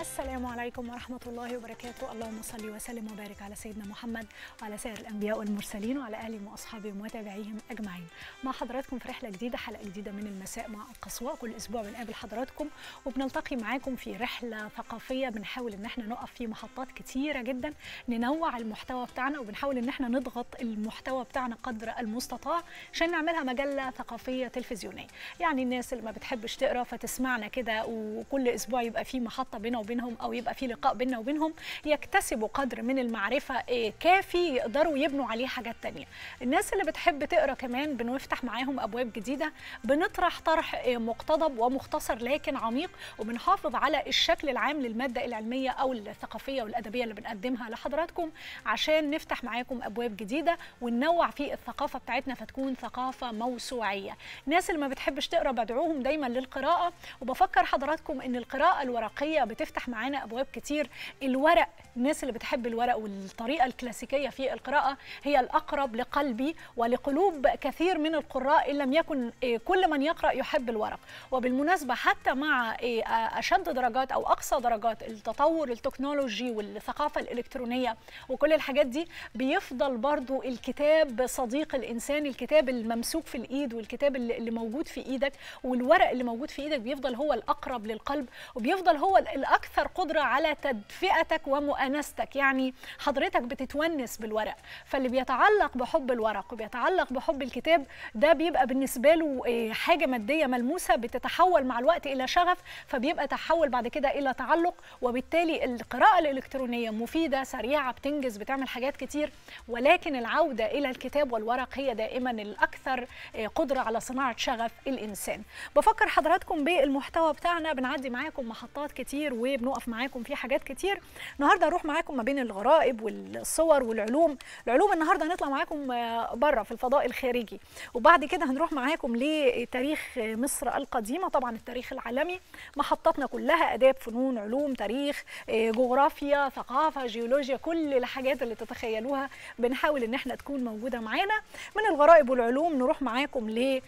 السلام عليكم ورحمة الله وبركاته اللهم صل وسلم وبارك على سيدنا محمد وعلى سائر الأنبياء والمرسلين وعلى آلهم وأصحابهم وتابعيهم أجمعين مع حضراتكم في رحلة جديدة حلقة جديدة من المساء مع القصواء كل أسبوع بنقابل حضراتكم وبنلتقي معاكم في رحلة ثقافية بنحاول إن احنا نقف في محطات كتيرة جدا ننوع المحتوى بتاعنا وبنحاول إن احنا نضغط المحتوى بتاعنا قدر المستطاع عشان نعملها مجلة ثقافية تلفزيونية يعني الناس اللي ما بتحبش تقرا فتسمعنا كده وكل أسبوع يبقى في محطة بينا وبينهم او يبقى في لقاء بيننا وبينهم يكتسبوا قدر من المعرفه كافي يقدروا يبنوا عليه حاجات تانية الناس اللي بتحب تقرا كمان بنفتح معاهم ابواب جديده بنطرح طرح مقتضب ومختصر لكن عميق وبنحافظ على الشكل العام للماده العلميه او الثقافيه والادبيه اللي بنقدمها لحضراتكم عشان نفتح معاكم ابواب جديده وننوع في الثقافه بتاعتنا فتكون ثقافه موسوعيه الناس اللي ما بتحبش تقرا بدعوهم دايما للقراءه وبفكر حضراتكم ان القراءه الورقيه بتفتح معانا ابواب كتير الورق الناس اللي بتحب الورق والطريقه الكلاسيكيه في القراءه هي الاقرب لقلبي ولقلوب كثير من القراء ان لم يكن كل من يقرا يحب الورق وبالمناسبه حتى مع اشد درجات او اقصى درجات التطور التكنولوجي والثقافه الالكترونيه وكل الحاجات دي بيفضل برضو الكتاب صديق الانسان الكتاب الممسوك في الايد والكتاب اللي موجود في ايدك والورق اللي موجود في ايدك بيفضل هو الاقرب للقلب وبيفضل هو الاكثر قدره على تدفئتك ومؤانستك يعني حضرتك بتتونس بالورق فاللي بيتعلق بحب الورق وبيتعلق بحب الكتاب ده بيبقى بالنسبه له حاجه ماديه ملموسه بتتحول مع الوقت الى شغف فبيبقى تحول بعد كده الى تعلق وبالتالي القراءه الالكترونيه مفيده سريعه بتنجز بتعمل حاجات كتير ولكن العوده الى الكتاب والورق هي دائما الاكثر قدره على صناعه شغف الانسان بفكر حضراتكم بالمحتوى بتاعنا بنعدي معاكم محطات كتير وبنقف معاكم في حاجات كتير النهارده هروح معاكم ما بين الغرائب والصور والعلوم العلوم النهارده هنطلع معاكم بره في الفضاء الخارجي وبعد كده هنروح معاكم لتاريخ مصر القديمه طبعا التاريخ العالمي محطاتنا كلها اداب فنون علوم تاريخ جغرافيا ثقافه جيولوجيا كل الحاجات اللي تتخيلوها بنحاول ان احنا تكون موجوده معانا من الغرائب والعلوم نروح معاكم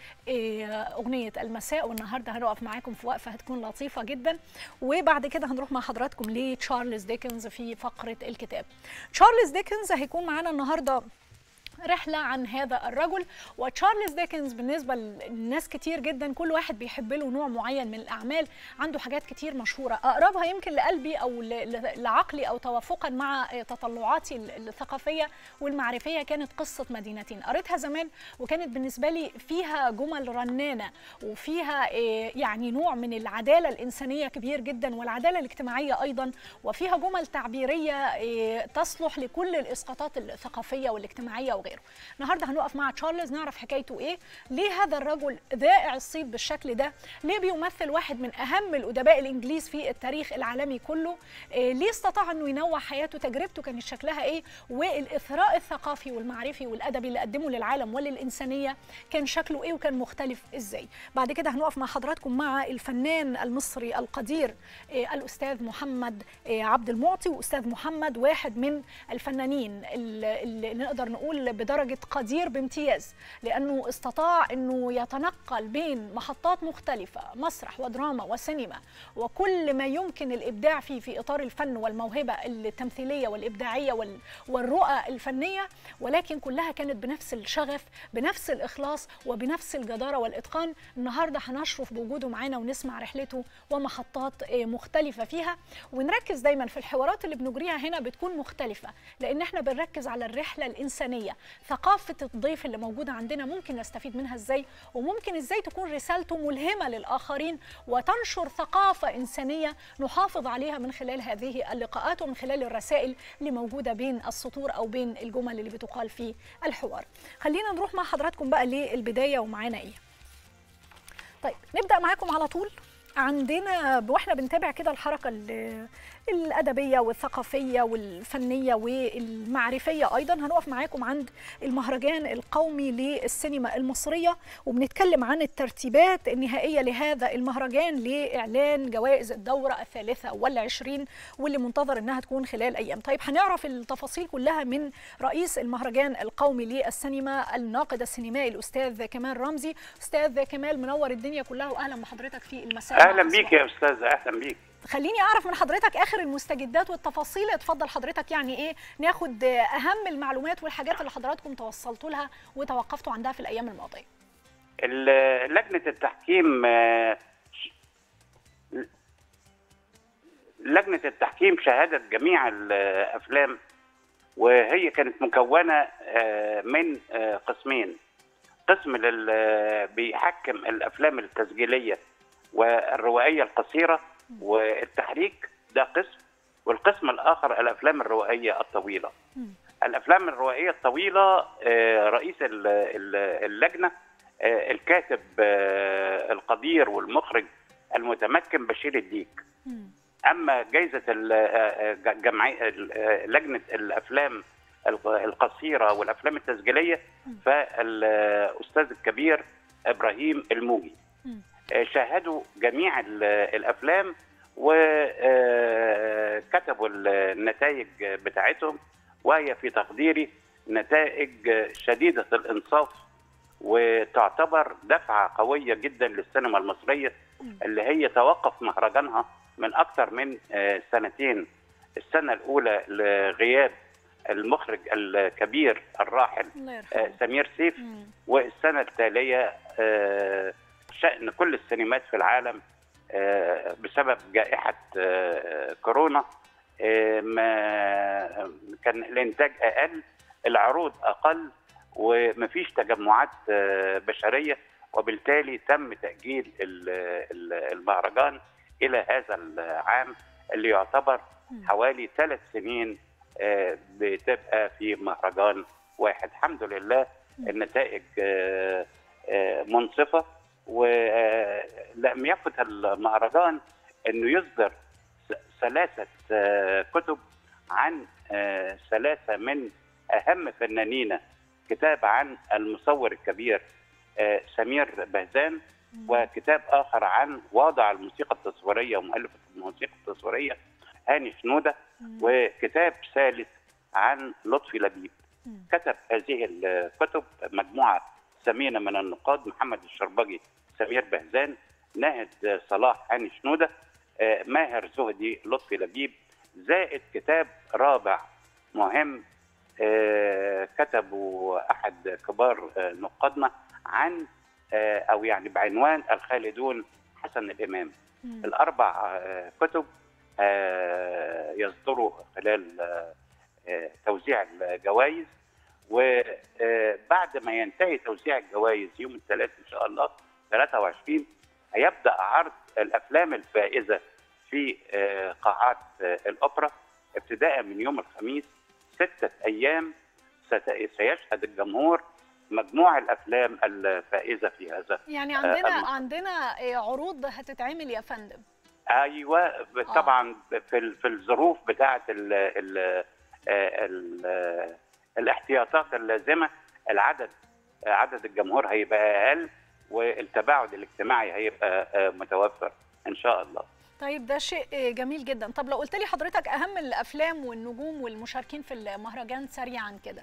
لاغنيه المساء والنهارده هنقف معاكم في وقفه هتكون لطيفه جدا وبعد كده هنروح مع حضراتكم لتشارلز ديكنز في فقره الكتاب تشارلز ديكنز هيكون معانا النهارده رحلة عن هذا الرجل وتشارلز ديكنز بالنسبة لناس كتير جدا كل واحد بيحب له نوع معين من الأعمال عنده حاجات كتير مشهورة أقربها يمكن لقلبي أو لعقلي أو توافقا مع تطلعاتي الثقافية والمعرفية كانت قصة مدينتين قريتها زمان وكانت بالنسبة لي فيها جمل رنانة وفيها يعني نوع من العدالة الإنسانية كبير جدا والعدالة الاجتماعية أيضا وفيها جمل تعبيرية تصلح لكل الإسقاطات الثقافية والاجتماعية وغيره النهارده هنقف مع تشارلز نعرف حكايته ايه ليه هذا الرجل ذائع الصيت بالشكل ده ليه بيمثل واحد من اهم الادباء الانجليز في التاريخ العالمي كله إيه ليه استطاع انه ينوع حياته تجربته كانت شكلها ايه والاثراء الثقافي والمعرفي والادبي اللي قدمه للعالم وللانسانيه كان شكله ايه وكان مختلف ازاي بعد كده هنقف مع حضراتكم مع الفنان المصري القدير إيه الاستاذ محمد إيه عبد المعطي واستاذ محمد واحد من الفنانين اللي, اللي نقدر نقول بدرجة قدير بامتياز لأنه استطاع أنه يتنقل بين محطات مختلفة مسرح ودراما وسينما وكل ما يمكن الإبداع فيه في إطار الفن والموهبة التمثيلية والإبداعية والرؤى الفنية ولكن كلها كانت بنفس الشغف بنفس الإخلاص وبنفس الجدارة والإتقان النهاردة هنشرف بوجوده معانا ونسمع رحلته ومحطات مختلفة فيها ونركز دايما في الحوارات اللي بنجريها هنا بتكون مختلفة لأن احنا بنركز على الرحلة الإنسانية ثقافة الضيف اللي موجودة عندنا ممكن نستفيد منها ازاي وممكن ازاي تكون رسالته ملهمة للآخرين وتنشر ثقافة إنسانية نحافظ عليها من خلال هذه اللقاءات ومن خلال الرسائل اللي موجودة بين السطور أو بين الجمل اللي بتقال في الحوار خلينا نروح مع حضراتكم بقى للبداية ومعانا ايه طيب نبدأ معاكم على طول عندنا واحنا بنتابع كده الحركه الادبيه والثقافيه والفنيه والمعرفيه ايضا هنقف معاكم عند المهرجان القومي للسينما المصريه وبنتكلم عن الترتيبات النهائيه لهذا المهرجان لاعلان جوائز الدوره الثالثه والعشرين واللي منتظر انها تكون خلال ايام طيب هنعرف التفاصيل كلها من رئيس المهرجان القومي للسينما الناقد السينمائي الاستاذ كمال رمزي استاذ كمال منور الدنيا كلها واهلا بحضرتك في المساء اهلا بيك يا استاذه اهلا بيك خليني اعرف من حضرتك اخر المستجدات والتفاصيل اتفضل حضرتك يعني ايه ناخد اهم المعلومات والحاجات اللي حضراتكم توصلتوا لها وتوقفتوا عندها في الايام الماضيه ال- لجنه التحكيم آه، لجنه التحكيم شاهدت جميع الافلام وهي كانت مكونه آه، من آه، قسمين قسم لل- بيحكم الافلام التسجيليه والروائيه القصيره والتحريك ده قسم والقسم الاخر الافلام الروائيه الطويله مم. الافلام الروائيه الطويله آه، رئيس ال- ال- اللجنه آه، الكاتب آه، القدير والمخرج المتمكن بشير الديك مم. اما جائزه ال- آه، آه، جمعي ال- آه، لجنه الافلام الق- القصيره والافلام التسجيليه مم. فالاستاذ الكبير ابراهيم الموجي مم. آه، شاهدوا جميع ال- الافلام وكتبوا النتائج بتاعتهم وهي في تقديري نتائج شديده الانصاف وتعتبر دفعه قويه جدا للسينما المصريه مم. اللي هي توقف مهرجانها من اكثر من آه، سنتين السنه الاولى لغياب المخرج الكبير الراحل الله آه، يرحمه سمير سيف مم. والسنه التاليه آه، شان كل السينمات في العالم آه، بسبب جائحه آه، كورونا آه، ما كان الانتاج اقل العروض اقل ومفيش تجمعات آه، بشريه وبالتالي تم تاجيل ال- ال- المهرجان الى هذا العام اللي يعتبر مم. حوالي ثلاث سنين آه، بتبقى في مهرجان واحد الحمد لله مم. النتائج آه، آه، منصفه ولم يفت المهرجان انه يصدر س- ثلاثه آه، كتب عن آه، ثلاثه من اهم فنانين كتاب عن المصور الكبير آه، سمير بهزان مم. وكتاب اخر عن واضع الموسيقى التصويريه ومؤلف الموسيقى التصويريه هاني شنوده مم. وكتاب ثالث عن لطفي لبيب مم. كتب هذه الكتب مجموعه ثمينه من النقاد محمد الشربجي سمير بهزان ناهد صلاح هاني شنوده آه، ماهر زهدي لطفي لبيب زائد كتاب رابع مهم آه، كتبه احد كبار آه، نقادنا عن آه، او يعني بعنوان الخالدون حسن الامام مم. الاربع آه، كتب آه، يصدروا خلال آه، آه، توزيع الجوائز وبعد ما ينتهي توزيع الجوائز يوم الثلاث ان شاء الله 23 هيبدا عرض الافلام الفائزه في آه، قاعات آه، الاوبرا ابتداء من يوم الخميس سته ايام ست- سيشهد الجمهور مجموع الافلام الفائزه في هذا يعني عندنا الم- عندنا آه، عروض هتتعمل يا فندم ايوه طبعا في ال- في الظروف بتاعه ال ال ال الاحتياطات اللازمه العدد عدد الجمهور هيبقى اقل والتباعد الاجتماعي هيبقى آه، متوفر ان شاء الله طيب ده شيء آه، جميل جدا طب لو قلت لي حضرتك اهم الافلام والنجوم والمشاركين في المهرجان سريعا كده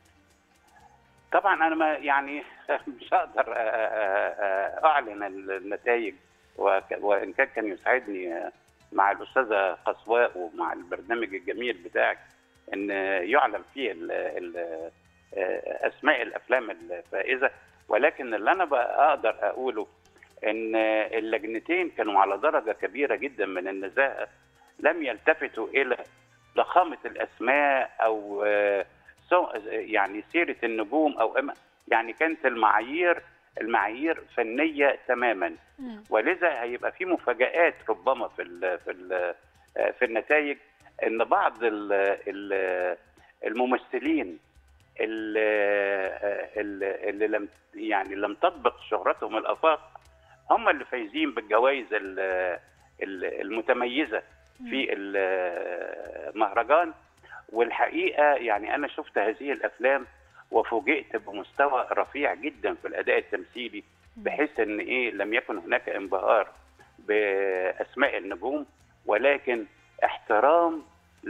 طبعا انا ما يعني مش هقدر آه، آه، آه، اعلن النتائج وك- وان كان كان يسعدني آه، مع الاستاذه قصواء ومع البرنامج الجميل بتاعك ان يعلن فيه ال ال آه، اسماء الافلام الفائزه ولكن اللي انا بقى اقدر اقوله ان اللجنتين كانوا على درجه كبيره جدا من النزاهه لم يلتفتوا الى ضخامه الاسماء او آه، سو- يعني سيره النجوم او إما- يعني كانت المعايير المعايير فنيه تماما مم. ولذا هيبقى في مفاجآت ربما في ال في ال في النتائج ان بعض ال ال الممثلين اللي, اللي اللي لم يعني لم تطبق شهرتهم الافاق هم اللي فايزين بالجوائز ال- ال- المتميزه في المهرجان والحقيقه يعني انا شفت هذه الافلام وفوجئت بمستوى رفيع جدا في الاداء التمثيلي بحيث ان ايه لم يكن هناك انبهار باسماء النجوم ولكن احترام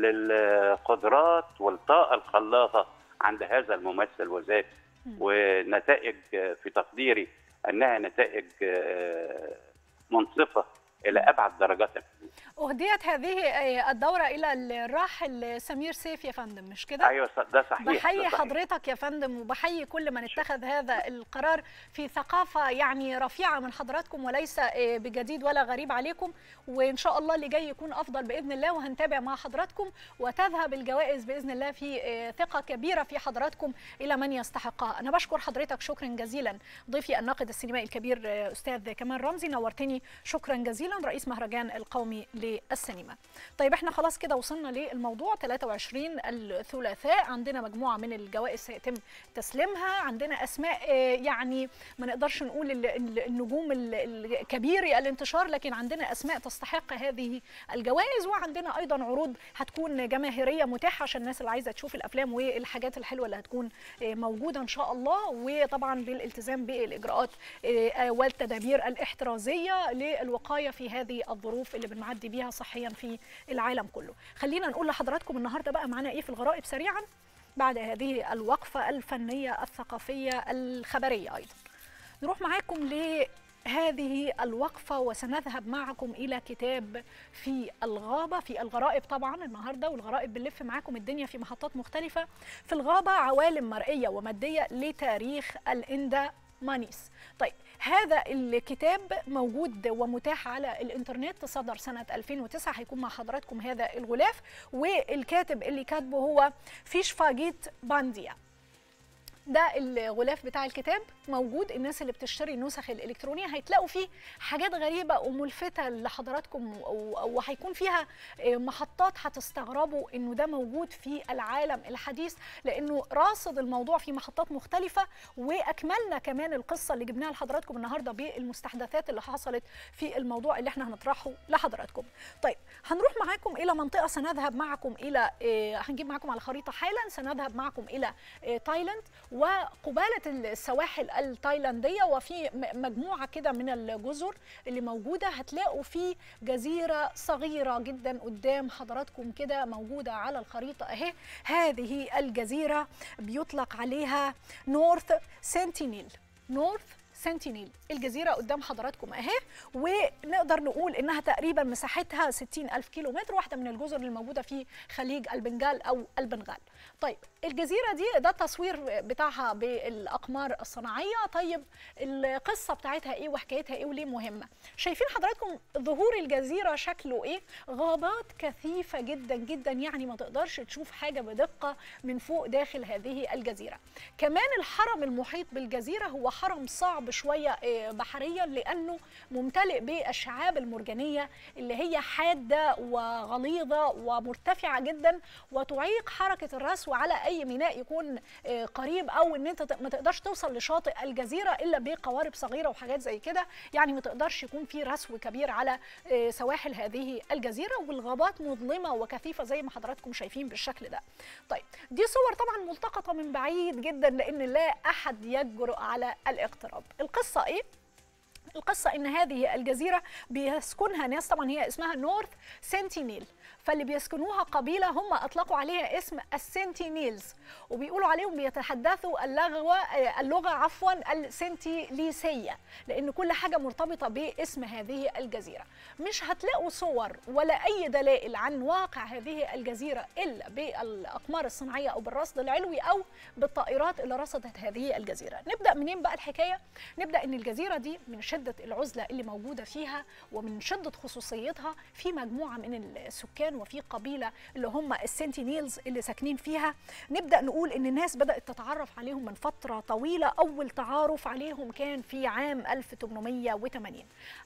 للقدرات والطاقه الخلاقه عند هذا الممثل وذاته ونتائج في تقديري انها نتائج آه، منصفه الى ابعد درجات الحدود اهديت هذه آه، الدوره الى الراحل سمير سيف يا فندم مش كده ايوه ص- ده صحيح ده بحيي صحيح. حضرتك يا فندم وبحيي كل من اتخذ هذا القرار في ثقافة يعني رفيعة من حضراتكم وليس آه، بجديد ولا غريب عليكم وإن شاء الله اللي جاي يكون أفضل بإذن الله وهنتابع مع حضراتكم وتذهب الجوائز بإذن الله في آه، ثقة كبيرة في حضراتكم إلى من يستحقها أنا بشكر حضرتك شكرا جزيلا ضيفي الناقد السينمائي الكبير آه، أستاذ كمال رمزي نورتني شكرا جزيلا رئيس مهرجان القومي للسينما طيب احنا خلاص كده وصلنا للموضوع 23 الثلاثاء عندنا مجموعه من الجوائز سيتم تسليمها عندنا اسماء آه، يعني ما نقدرش نقول ال- ال- النجوم ال- الكبير الانتشار لكن عندنا اسماء تستحق هذه الجوائز وعندنا ايضا عروض هتكون جماهيريه متاحه عشان الناس اللي عايزه تشوف الافلام والحاجات الحلوه اللي هتكون آه، موجوده ان شاء الله وطبعا بالالتزام بالاجراءات آه، والتدابير الاحترازيه للوقايه في هذه الظروف اللي بنعدي بيها صحيا في العالم كله خلينا نقول لحضراتكم النهارده بقى معانا ايه في الغرائب سريعا بعد هذه الوقفه الفنيه الثقافيه الخبريه ايضا نروح معاكم لهذه الوقفة وسنذهب معكم إلى كتاب في الغابة في الغرائب طبعا النهاردة والغرائب بنلف معاكم الدنيا في محطات مختلفة في الغابة عوالم مرئية ومادية لتاريخ الإندا مانيس طيب هذا الكتاب موجود ومتاح على الانترنت صدر سنة 2009 هيكون مع حضراتكم هذا الغلاف والكاتب اللي كاتبه هو فيشفاجيت بانديا ده الغلاف بتاع الكتاب موجود الناس اللي بتشتري النسخ الالكترونيه هيتلاقوا فيه حاجات غريبه وملفته لحضراتكم و- وهيكون فيها محطات هتستغربوا انه ده موجود في العالم الحديث لانه راصد الموضوع في محطات مختلفه واكملنا كمان القصه اللي جبناها لحضراتكم النهارده بالمستحدثات اللي حصلت في الموضوع اللي احنا هنطرحه لحضراتكم. طيب هنروح معاكم الى منطقه سنذهب معكم الى آه، هنجيب معاكم على الخريطه حالا سنذهب معكم الى آه، تايلاند وقبالة السواحل التايلاندية وفي م- مجموعة كده من الجزر اللي موجودة هتلاقوا في جزيرة صغيرة جدا قدام حضراتكم كده موجودة على الخريطة اهي هذه الجزيرة بيطلق عليها نورث سنتينيل نورث سنتينيل الجزيرة قدام حضراتكم اهي ونقدر نقول انها تقريبا مساحتها 60 ألف كيلو متر واحدة من الجزر اللي موجودة في خليج البنجال أو البنغال طيب الجزيرة دي ده التصوير بتاعها بالأقمار الصناعية طيب القصة بتاعتها ايه وحكايتها ايه وليه مهمة شايفين حضراتكم ظهور الجزيرة شكله ايه غابات كثيفة جدا جدا يعني ما تقدرش تشوف حاجة بدقة من فوق داخل هذه الجزيرة كمان الحرم المحيط بالجزيرة هو حرم صعب شوية آه، بحريا لأنه ممتلئ بالشعاب المرجانية اللي هي حادة وغليظة ومرتفعة جدا وتعيق حركة الرسو على أي ميناء يكون آه، قريب أو إن أنت ت- ما تقدرش توصل لشاطئ الجزيرة إلا بقوارب صغيرة وحاجات زي كده يعني ما تقدرش يكون في رسو كبير على آه، سواحل هذه الجزيرة والغابات مظلمة وكثيفة زي ما حضراتكم شايفين بالشكل ده طيب دي صور طبعا ملتقطة من بعيد جدا لأن لا أحد يجرؤ على الاقتراب القصة إيه؟ القصة إن هذه الجزيرة بيسكنها ناس طبعا هي اسمها نورث سنتينيل فاللي بيسكنوها قبيلة هم أطلقوا عليها اسم السنتينيلز وبيقولوا عليهم بيتحدثوا اللغة اللغة عفوا السنتيليسية لأن كل حاجة مرتبطة باسم هذه الجزيرة مش هتلاقوا صور ولا أي دلائل عن واقع هذه الجزيرة إلا بالأقمار الصناعية أو بالرصد العلوي أو بالطائرات اللي رصدت هذه الجزيرة نبدأ منين بقى الحكاية؟ نبدأ إن الجزيرة دي من شدة العزلة اللي موجودة فيها ومن شدة خصوصيتها في مجموعة من السكان وفي قبيلة اللي هم السنتينيلز اللي ساكنين فيها نبدأ نقول إن الناس بدأت تتعرف عليهم من فترة طويلة أول تعارف عليهم كان في عام 1880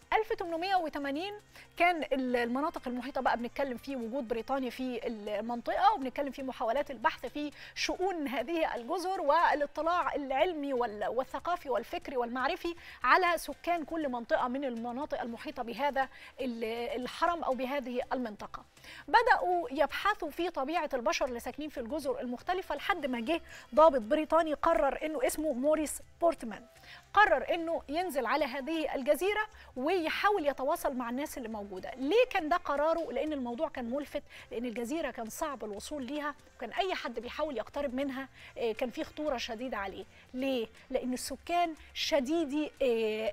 1880 كان المناطق المحيطة بقى بنتكلم فيه وجود بريطانيا في المنطقة وبنتكلم في محاولات البحث في شؤون هذه الجزر والاطلاع العلمي وال- والثقافي والفكري والمعرفي على سكان كل منطقة من المناطق المحيطة بهذا ال- الحرم أو بهذه المنطقة بدأوا يبحثوا في طبيعة البشر اللي ساكنين في الجزر المختلفة لحد ما جه ضابط بريطاني قرر انه اسمه موريس بورتمان قرر انه ينزل على هذه الجزيرة ويحاول يتواصل مع الناس اللي موجودة ليه كان ده قراره لان الموضوع كان ملفت لان الجزيرة كان صعب الوصول ليها وكان اي حد بيحاول يقترب منها آه، كان في خطورة شديدة عليه ليه لان السكان شديدي آه، العدد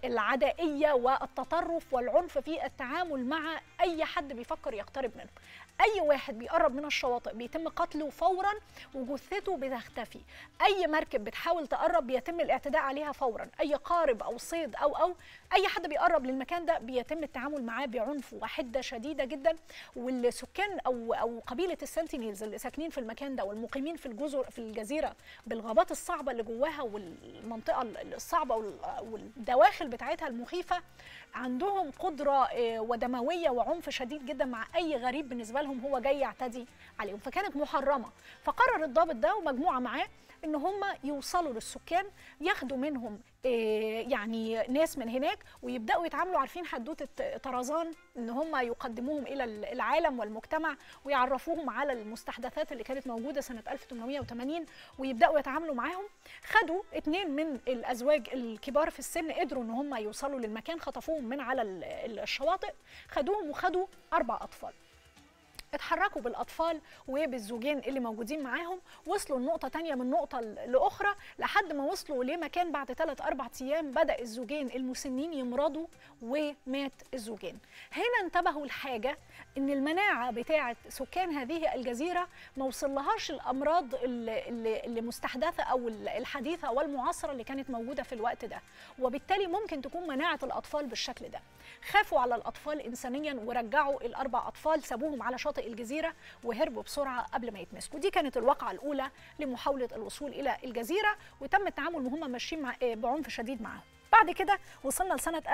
العدائيه والتطرف والعنف في التعامل مع اي حد بيفكر يقترب منهم اي واحد بيقرب من الشواطئ بيتم قتله فورا وجثته بتختفي اي مركب بتحاول تقرب بيتم الاعتداء عليها فورا اي قارب او صيد او او اي حد بيقرب للمكان ده بيتم التعامل معاه بعنف وحده شديده جدا والسكان او او قبيله السنتينيلز اللي ساكنين في المكان ده والمقيمين في الجزر في الجزيره بالغابات الصعبه اللي جواها والمنطقه الصعبه والدواخل بتاعتها المخيفه عندهم قدره ودمويه وعنف شديد جدا مع اي غريب بالنسبه لهم هو جاي يعتدي عليهم فكانت محرمه فقرر الضابط ده ومجموعه معاه ان هم يوصلوا للسكان ياخدوا منهم يعني ناس من هناك ويبداوا يتعاملوا عارفين حدوته طرزان ان هم يقدموهم الى العالم والمجتمع ويعرفوهم على المستحدثات اللي كانت موجوده سنه 1880 ويبداوا يتعاملوا معاهم خدوا اثنين من الازواج الكبار في السن قدروا ان هم يوصلوا للمكان خطفوهم من على الشواطئ خدوهم وخدوا اربع اطفال اتحركوا بالاطفال وبالزوجين اللي موجودين معاهم وصلوا لنقطه تانية من نقطه لاخرى لحد ما وصلوا لمكان بعد ثلاث اربع ايام بدا الزوجين المسنين يمرضوا ومات الزوجين هنا انتبهوا لحاجه ان المناعه بتاعه سكان هذه الجزيره ما وصلهاش الامراض اللي, اللي مستحدثه او الحديثه والمعاصره اللي كانت موجوده في الوقت ده وبالتالي ممكن تكون مناعه الاطفال بالشكل ده خافوا على الاطفال انسانيا ورجعوا الاربع اطفال سابوهم على شاطئ الجزيره وهربوا بسرعه قبل ما يتمسكوا دي كانت الواقعه الاولى لمحاوله الوصول الى الجزيره وتم التعامل وهم ماشيين مع بعنف شديد معاهم بعد كده وصلنا لسنه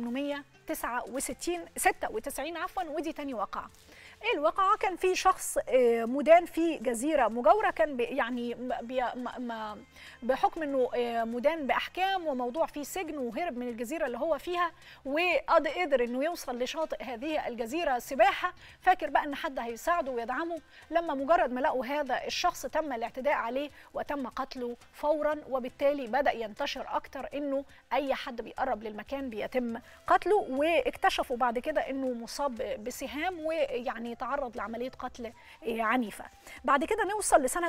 1869 96 عفوا ودي تاني واقعه ايه الواقعه كان في شخص مدان في جزيره مجاوره كان يعني بي بحكم انه مدان باحكام وموضوع فيه سجن وهرب من الجزيره اللي هو فيها وقدر انه يوصل لشاطئ هذه الجزيره سباحه فاكر بقى ان حد هيساعده ويدعمه لما مجرد ما لقوا هذا الشخص تم الاعتداء عليه وتم قتله فورا وبالتالي بدا ينتشر اكتر انه اي حد بيقرب للمكان بيتم قتله واكتشفوا بعد كده انه مصاب بسهام ويعني تعرض لعمليه قتل عنيفه. بعد كده نوصل لسنه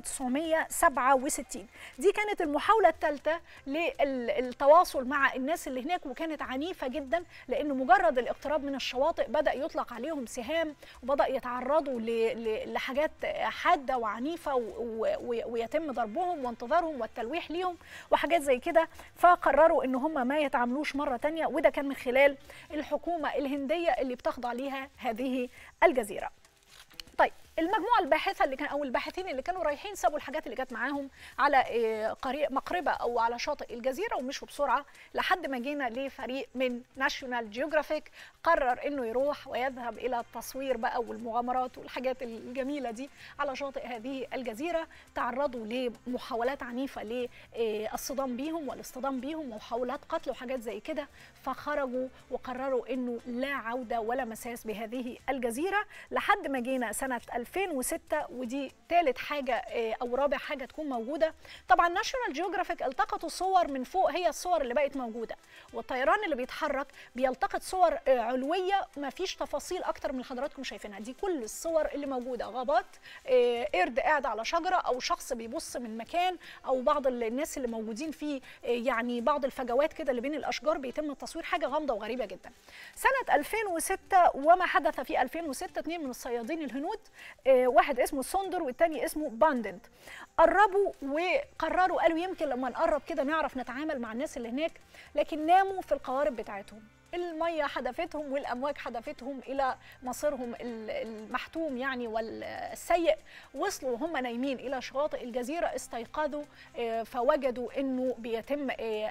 1967 دي كانت المحاوله الثالثه للتواصل مع الناس اللي هناك وكانت عنيفه جدا لان مجرد الاقتراب من الشواطئ بدا يطلق عليهم سهام وبدا يتعرضوا لحاجات حاده وعنيفه ويتم ضربهم وانتظارهم والتلويح ليهم وحاجات زي كده فقرروا ان هم ما يتعاملوش مره ثانيه وده كان من خلال الحكومه الهنديه اللي بتخضع ليها هذه الجزيره. طيب المجموعه الباحثه اللي كان او الباحثين اللي كانوا رايحين سابوا الحاجات اللي كانت معاهم على قرية مقربه او على شاطئ الجزيره ومشوا بسرعه لحد ما جينا لفريق من ناشونال جيوغرافيك قرر انه يروح ويذهب الى التصوير بقى والمغامرات والحاجات الجميله دي على شاطئ هذه الجزيره تعرضوا لمحاولات عنيفه للصدام بيهم والاصطدام بيهم ومحاولات قتل وحاجات زي كده فخرجوا وقرروا انه لا عوده ولا مساس بهذه الجزيره لحد ما جينا سنه 2006 ودي ثالث حاجه او رابع حاجه تكون موجوده طبعا ناشونال جيوغرافيك التقطوا صور من فوق هي الصور اللي بقت موجوده والطيران اللي بيتحرك بيلتقط صور علويه ما فيش تفاصيل اكتر من اللي حضراتكم شايفينها دي كل الصور اللي موجوده غابات قرد قاعد على شجره او شخص بيبص من مكان او بعض الناس اللي موجودين في يعني بعض الفجوات كده اللي بين الاشجار بيتم التصوير حاجه غامضه وغريبه جدا سنه 2006 وما حدث في 2006 اثنين من الصيادين الهنود واحد اسمه سوندر والتاني اسمه باندنت قربوا وقرروا قالوا يمكن لما نقرب كده نعرف نتعامل مع الناس اللي هناك لكن ناموا في القوارب بتاعتهم المية حدفتهم والأمواج حدفتهم إلى مصيرهم المحتوم يعني والسيء وصلوا وهم نايمين إلى شواطئ الجزيرة استيقظوا فوجدوا أنه بيتم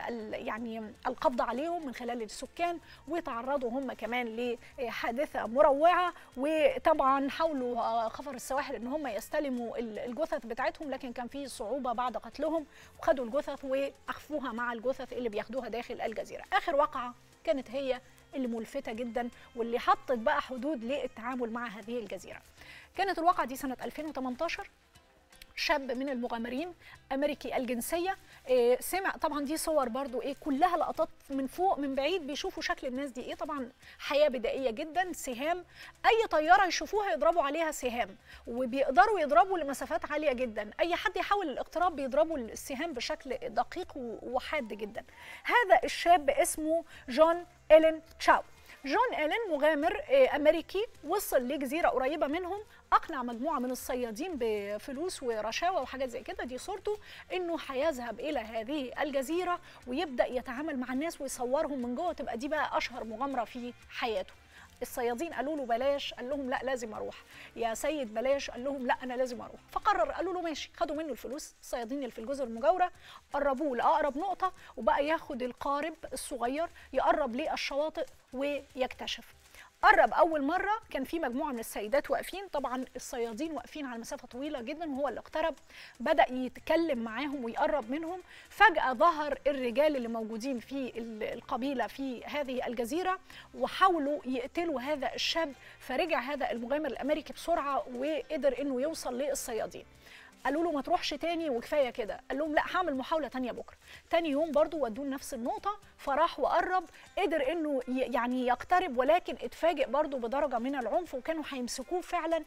يعني القبض عليهم من خلال السكان وتعرضوا هم كمان لحادثة مروعة وطبعا حاولوا خفر السواحل أن هم يستلموا الجثث بتاعتهم لكن كان في صعوبة بعد قتلهم وخدوا الجثث وأخفوها مع الجثث اللي بياخدوها داخل الجزيرة آخر وقعة كانت هي اللي ملفتة جدا واللي حطت بقى حدود للتعامل مع هذه الجزيرة كانت الواقعة دي سنة 2018 شاب من المغامرين امريكي الجنسيه إيه سمع طبعا دي صور برضو ايه كلها لقطات من فوق من بعيد بيشوفوا شكل الناس دي ايه طبعا حياه بدائيه جدا سهام اي طياره يشوفوها يضربوا عليها سهام وبيقدروا يضربوا لمسافات عاليه جدا اي حد يحاول الاقتراب بيضربوا السهام بشكل دقيق وحاد جدا هذا الشاب اسمه جون إيلين تشاو جون إيلين مغامر أمريكي وصل لجزيرة قريبة منهم أقنع مجموعة من الصيادين بفلوس ورشاوى وحاجات زي كده دي صورته إنه هيذهب إلى هذه الجزيرة ويبدأ يتعامل مع الناس ويصورهم من جوه تبقى دي بقى أشهر مغامرة في حياته الصيادين قالوا له بلاش قال لهم لا لازم اروح يا سيد بلاش قال لهم لا انا لازم اروح فقرر قالوا له ماشي خدوا منه الفلوس الصيادين اللي في الجزر المجاوره قربوه لاقرب نقطه وبقى ياخد القارب الصغير يقرب للشواطئ ويكتشف قرب اول مره كان في مجموعه من السيدات واقفين طبعا الصيادين واقفين على مسافه طويله جدا وهو اللي اقترب بدا يتكلم معاهم ويقرب منهم فجاه ظهر الرجال اللي موجودين في القبيله في هذه الجزيره وحاولوا يقتلوا هذا الشاب فرجع هذا المغامر الامريكي بسرعه وقدر انه يوصل للصيادين قالوا له ما تروحش تاني وكفايه كده قال لهم لا هعمل محاوله تانية بكره تاني يوم برضو ودوه نفس النقطه فراح وقرب قدر انه يعني يقترب ولكن اتفاجئ برضو بدرجه من العنف وكانوا هيمسكوه فعلا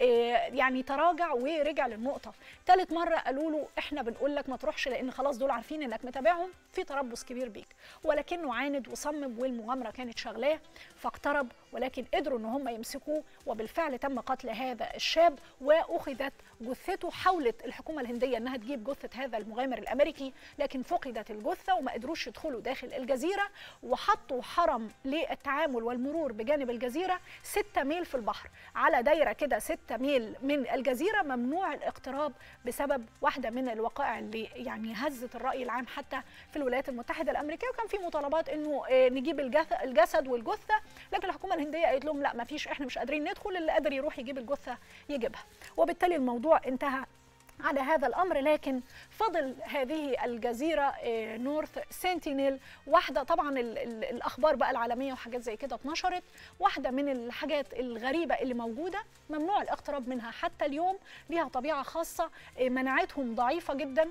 يعني تراجع ورجع للنقطه ثالث مره قالوا له احنا بنقول لك ما تروحش لان خلاص دول عارفين انك متابعهم في تربص كبير بيك ولكنه عاند وصمم والمغامره كانت شغلاه فاقترب ولكن قدروا ان هم يمسكوه وبالفعل تم قتل هذا الشاب واخذت جثته حاولت الحكومه الهنديه انها تجيب جثه هذا المغامر الامريكي لكن فقدت الجثه وما قدروش يدخلوا داخل الجزيره وحطوا حرم للتعامل والمرور بجانب الجزيره 6 ميل في البحر على دايره كده 6 ميل من الجزيره ممنوع الاقتراب بسبب واحده من الوقائع اللي يعني هزت الراي العام حتى في الولايات المتحده الامريكيه وكان في مطالبات انه نجيب الجسد والجثه لكن الحكومه الهنديه قالت لهم لا ما فيش احنا مش قادرين ندخل اللي قادر يروح يجيب الجثه يجيبها وبالتالي الموضوع انتهى على هذا الامر لكن فضل هذه الجزيره نورث سنتينيل واحده طبعا ال ال الاخبار بقى العالميه وحاجات زي كده اتنشرت واحده من الحاجات الغريبه اللي موجوده ممنوع الاقتراب منها حتى اليوم ليها طبيعه خاصه مناعتهم ضعيفه جدا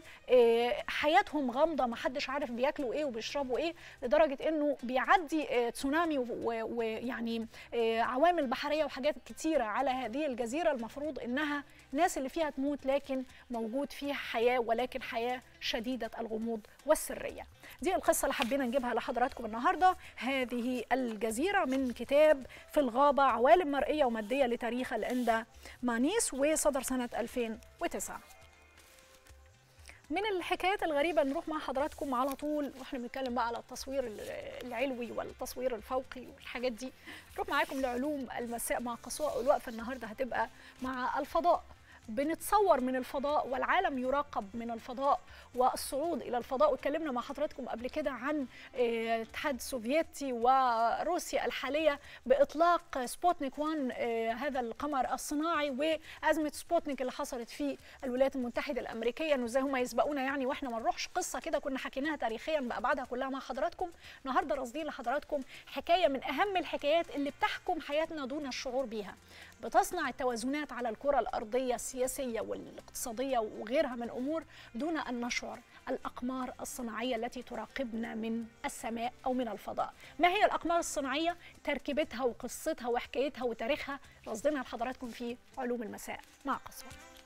حياتهم غامضه ما حدش عارف بياكلوا ايه وبيشربوا ايه لدرجه انه بيعدي تسونامي ويعني عوامل بحريه وحاجات كتيره على هذه الجزيره المفروض انها الناس اللي فيها تموت لكن موجود فيها حياه ولكن حياه شديده الغموض والسريه. دي القصه اللي حبينا نجيبها لحضراتكم النهارده، هذه الجزيره من كتاب في الغابه عوالم مرئيه وماديه لتاريخ الاندا مانيس وصدر سنه 2009. من الحكايات الغريبة نروح مع حضراتكم على طول واحنا بنتكلم بقى على التصوير العلوي والتصوير الفوقي والحاجات دي نروح معاكم لعلوم المساء مع قصواء الوقفة النهاردة هتبقى مع الفضاء بنتصور من الفضاء والعالم يراقب من الفضاء والصعود الى الفضاء واتكلمنا مع حضراتكم قبل كده عن الاتحاد السوفيتي وروسيا الحاليه باطلاق سبوتنيك 1 هذا القمر الصناعي وازمه سبوتنيك اللي حصلت في الولايات المتحده الامريكيه انه ازاي هم يسبقونا يعني واحنا ما نروحش قصه كده كنا حكيناها تاريخيا بابعادها كلها مع حضراتكم النهارده راصدين لحضراتكم حكايه من اهم الحكايات اللي بتحكم حياتنا دون الشعور بيها بتصنع التوازنات على الكره الارضيه السياسيه والاقتصاديه وغيرها من امور دون ان نشعر الاقمار الصناعيه التي تراقبنا من السماء او من الفضاء ما هي الاقمار الصناعيه تركيبتها وقصتها وحكايتها وتاريخها رصدنا لحضراتكم في علوم المساء مع قصوى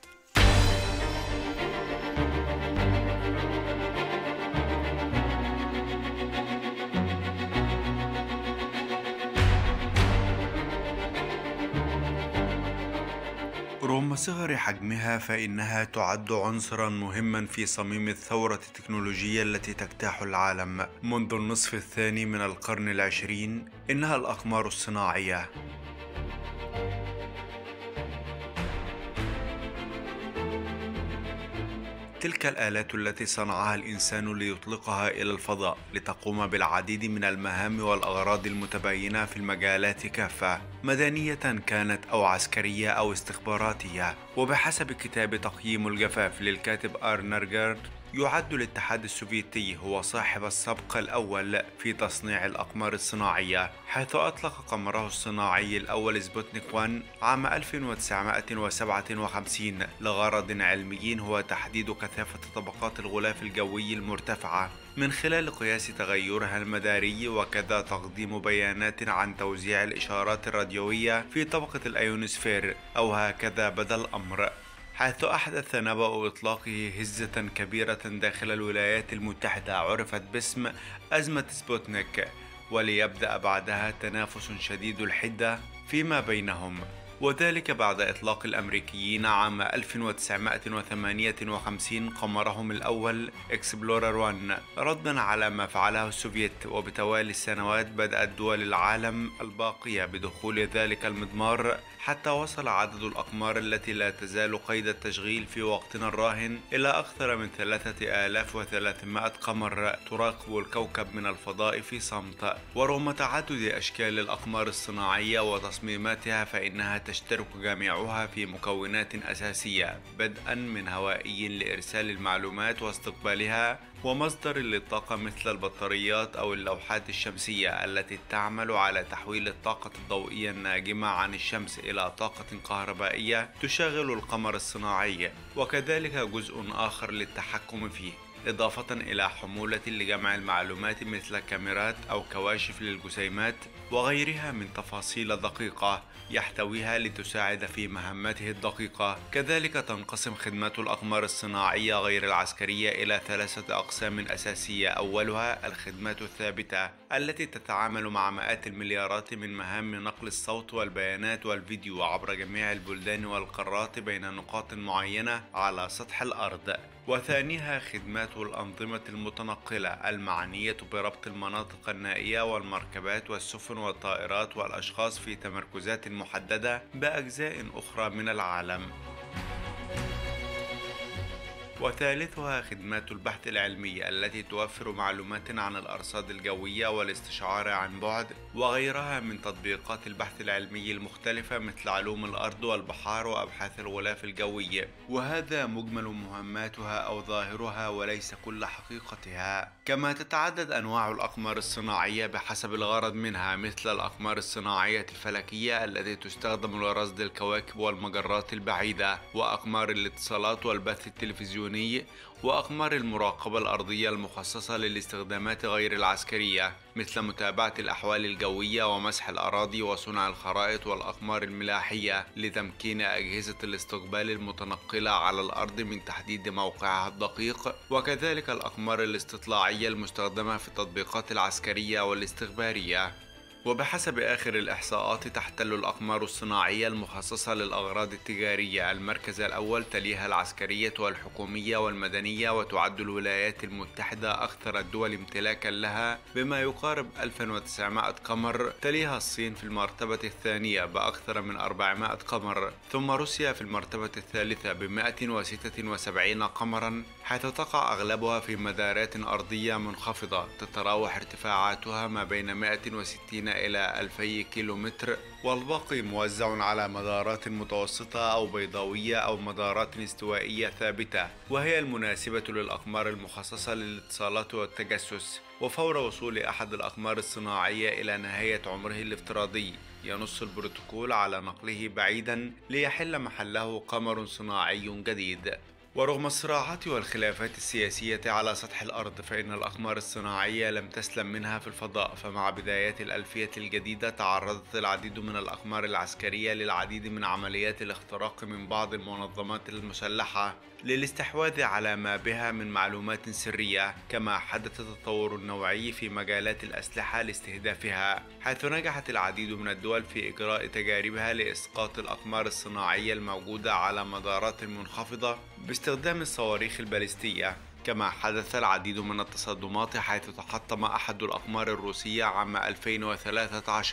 رغم صغر حجمها فإنها تعد عنصرا مهما في صميم الثورة التكنولوجية التي تجتاح العالم منذ النصف الثاني من القرن العشرين إنها الأقمار الصناعية تلك الآلات التي صنعها الإنسان ليطلقها إلى الفضاء لتقوم بالعديد من المهام والأغراض المتباينة في المجالات كافة مدنية كانت أو عسكرية أو استخباراتية وبحسب كتاب تقييم الجفاف للكاتب أرنر جارد يعد الاتحاد السوفيتي هو صاحب السبق الأول في تصنيع الأقمار الصناعية حيث أطلق قمره الصناعي الأول سبوتنيك 1 عام 1957 لغرض علمي هو تحديد كثافة طبقات الغلاف الجوي المرتفعة من خلال قياس تغيرها المداري وكذا تقديم بيانات عن توزيع الإشارات الراديوية في طبقة الأيونوسفير أو هكذا بدا الأمر حيث أحدث نبأ إطلاقه هزة كبيرة داخل الولايات المتحدة عرفت باسم أزمة سبوتنيك وليبدأ بعدها تنافس شديد الحدة فيما بينهم وذلك بعد إطلاق الأمريكيين عام 1958 قمرهم الأول إكسبلورر 1 ردا على ما فعله السوفيت وبتوالي السنوات بدأت دول العالم الباقية بدخول ذلك المضمار حتى وصل عدد الأقمار التي لا تزال قيد التشغيل في وقتنا الراهن إلى أكثر من 3300 قمر تراقب الكوكب من الفضاء في صمت ورغم تعدد أشكال الأقمار الصناعية وتصميماتها فإنها تشترك جميعها في مكونات أساسية بدءا من هوائي لإرسال المعلومات واستقبالها ومصدر للطاقة مثل البطاريات أو اللوحات الشمسية التي تعمل على تحويل الطاقة الضوئية الناجمة عن الشمس إلى طاقة كهربائية تشغل القمر الصناعي وكذلك جزء آخر للتحكم فيه إضافة إلى حمولة لجمع المعلومات مثل كاميرات أو كواشف للجسيمات وغيرها من تفاصيل دقيقة يحتويها لتساعد في مهمته الدقيقة كذلك تنقسم خدمات الأقمار الصناعية غير العسكرية إلى ثلاثة أقسام أساسية أولها الخدمات الثابتة التي تتعامل مع مئات المليارات من مهام نقل الصوت والبيانات والفيديو عبر جميع البلدان والقارات بين نقاط معينة على سطح الأرض وثانيها خدمات الأنظمة المتنقلة المعنية بربط المناطق النائية والمركبات والسفن والطائرات والأشخاص في تمركزات محددة بأجزاء أخرى من العالم. وثالثها خدمات البحث العلمي التي توفر معلومات عن الأرصاد الجوية والاستشعار عن بعد وغيرها من تطبيقات البحث العلمي المختلفة مثل علوم الأرض والبحار وأبحاث الغلاف الجوي وهذا مجمل مهماتها أو ظاهرها وليس كل حقيقتها كما تتعدد أنواع الأقمار الصناعية بحسب الغرض منها مثل الأقمار الصناعية الفلكية التي تستخدم لرصد الكواكب والمجرات البعيدة وأقمار الاتصالات والبث التلفزيوني وأقمار المراقبة الأرضية المخصصة للاستخدامات غير العسكرية مثل متابعة الأحوال الجوية ومسح الأراضي وصنع الخرائط والأقمار الملاحية لتمكين أجهزة الاستقبال المتنقلة على الأرض من تحديد موقعها الدقيق وكذلك الأقمار الاستطلاعية المستخدمة في التطبيقات العسكرية والاستخبارية وبحسب آخر الإحصاءات تحتل الأقمار الصناعية المخصصة للأغراض التجارية المركز الأول تليها العسكرية والحكومية والمدنية وتعد الولايات المتحدة أكثر الدول امتلاكا لها بما يقارب 1900 قمر تليها الصين في المرتبة الثانية بأكثر من 400 قمر ثم روسيا في المرتبة الثالثة ب 176 قمرا حيث تقع أغلبها في مدارات أرضية منخفضة تتراوح ارتفاعاتها ما بين 160 إلى 2000 كيلومتر والباقي موزع على مدارات متوسطة أو بيضاوية أو مدارات استوائية ثابتة وهي المناسبة للأقمار المخصصة للاتصالات والتجسس وفور وصول أحد الأقمار الصناعية إلى نهاية عمره الافتراضي ينص البروتوكول على نقله بعيدا ليحل محله قمر صناعي جديد ورغم الصراعات والخلافات السياسية على سطح الأرض فإن الأقمار الصناعية لم تسلم منها في الفضاء فمع بدايات الألفية الجديدة تعرضت العديد من الأقمار العسكرية للعديد من عمليات الاختراق من بعض المنظمات المسلحة للاستحواذ على ما بها من معلومات سرية كما حدث تطور نوعي في مجالات الأسلحة لاستهدافها حيث نجحت العديد من الدول في إجراء تجاربها لإسقاط الأقمار الصناعية الموجودة على مدارات منخفضة باستخدام الصواريخ البالستية كما حدث العديد من التصدمات حيث تحطم أحد الأقمار الروسية عام 2013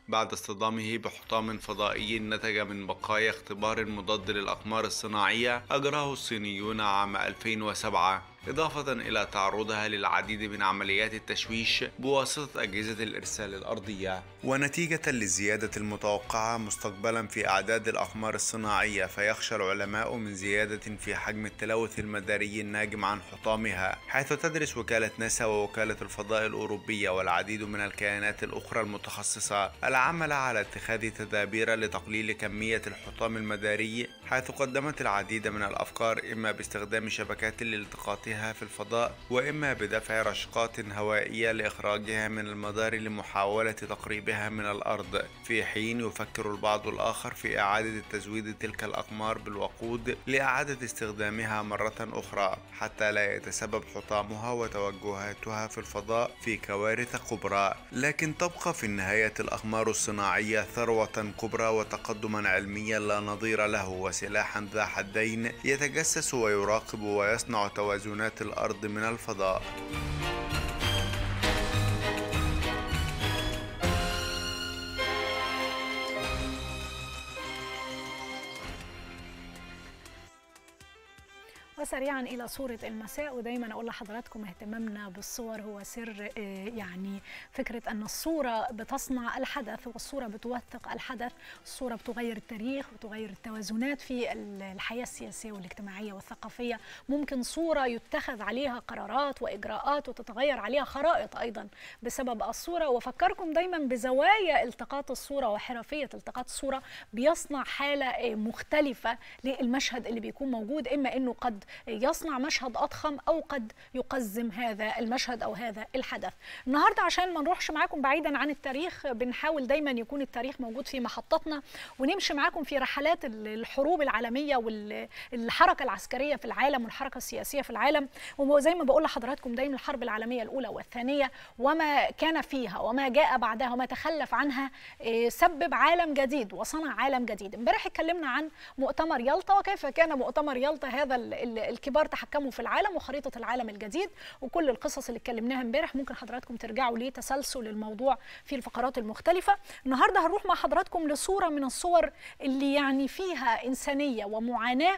بعد اصطدامه بحطام فضائي نتج من بقايا اختبار مضاد للأقمار الصناعية أجراه الصينيون عام 2007 إضافة إلى تعرضها للعديد من عمليات التشويش بواسطة أجهزة الإرسال الأرضية ونتيجة للزيادة المتوقعة مستقبلا في أعداد الأقمار الصناعية فيخشى العلماء من زيادة في حجم التلوث المداري الناجم عن حطامها حيث تدرس وكالة ناسا ووكالة الفضاء الأوروبية والعديد من الكيانات الأخرى المتخصصة العمل على اتخاذ تدابير لتقليل كمية الحطام المداري حيث قدمت العديد من الأفكار إما باستخدام شبكات لالتقاطها في الفضاء وإما بدفع رشقات هوائية لإخراجها من المدار لمحاولة تقريبها من الأرض في حين يفكر البعض الآخر في إعادة تزويد تلك الأقمار بالوقود لإعادة استخدامها مرة أخرى حتى لا يتسبب حطامها وتوجهاتها في الفضاء في كوارث كبرى لكن تبقى في النهاية الأقمار الصناعية ثروة كبرى وتقدما علميا لا نظير له وسلاحا ذا حدين يتجسس ويراقب ويصنع توازنات الأرض من الفضاء وسريعا الى صوره المساء ودايما اقول لحضراتكم اهتمامنا بالصور هو سر يعني فكره ان الصوره بتصنع الحدث والصوره بتوثق الحدث الصوره بتغير التاريخ وتغير التوازنات في الحياه السياسيه والاجتماعيه والثقافيه ممكن صوره يتخذ عليها قرارات واجراءات وتتغير عليها خرائط ايضا بسبب الصوره وافكركم دايما بزوايا التقاط الصوره وحرفيه التقاط الصوره بيصنع حاله مختلفه للمشهد اللي بيكون موجود اما انه قد يصنع مشهد اضخم او قد يقزم هذا المشهد او هذا الحدث. النهارده عشان ما نروحش معاكم بعيدا عن التاريخ بنحاول دايما يكون التاريخ موجود في محطتنا ونمشي معاكم في رحلات الحروب العالميه والحركه العسكريه في العالم والحركه السياسيه في العالم وزي ما بقول لحضراتكم دايما الحرب العالميه الاولى والثانيه وما كان فيها وما جاء بعدها وما تخلف عنها سبب عالم جديد وصنع عالم جديد. امبارح اتكلمنا عن مؤتمر يلطا وكيف كان مؤتمر يلطا هذا الكبار تحكموا في العالم وخريطه العالم الجديد وكل القصص اللي اتكلمناها امبارح ممكن حضراتكم ترجعوا ليه تسلسل الموضوع في الفقرات المختلفه النهارده هنروح مع حضراتكم لصوره من الصور اللي يعني فيها انسانيه ومعاناه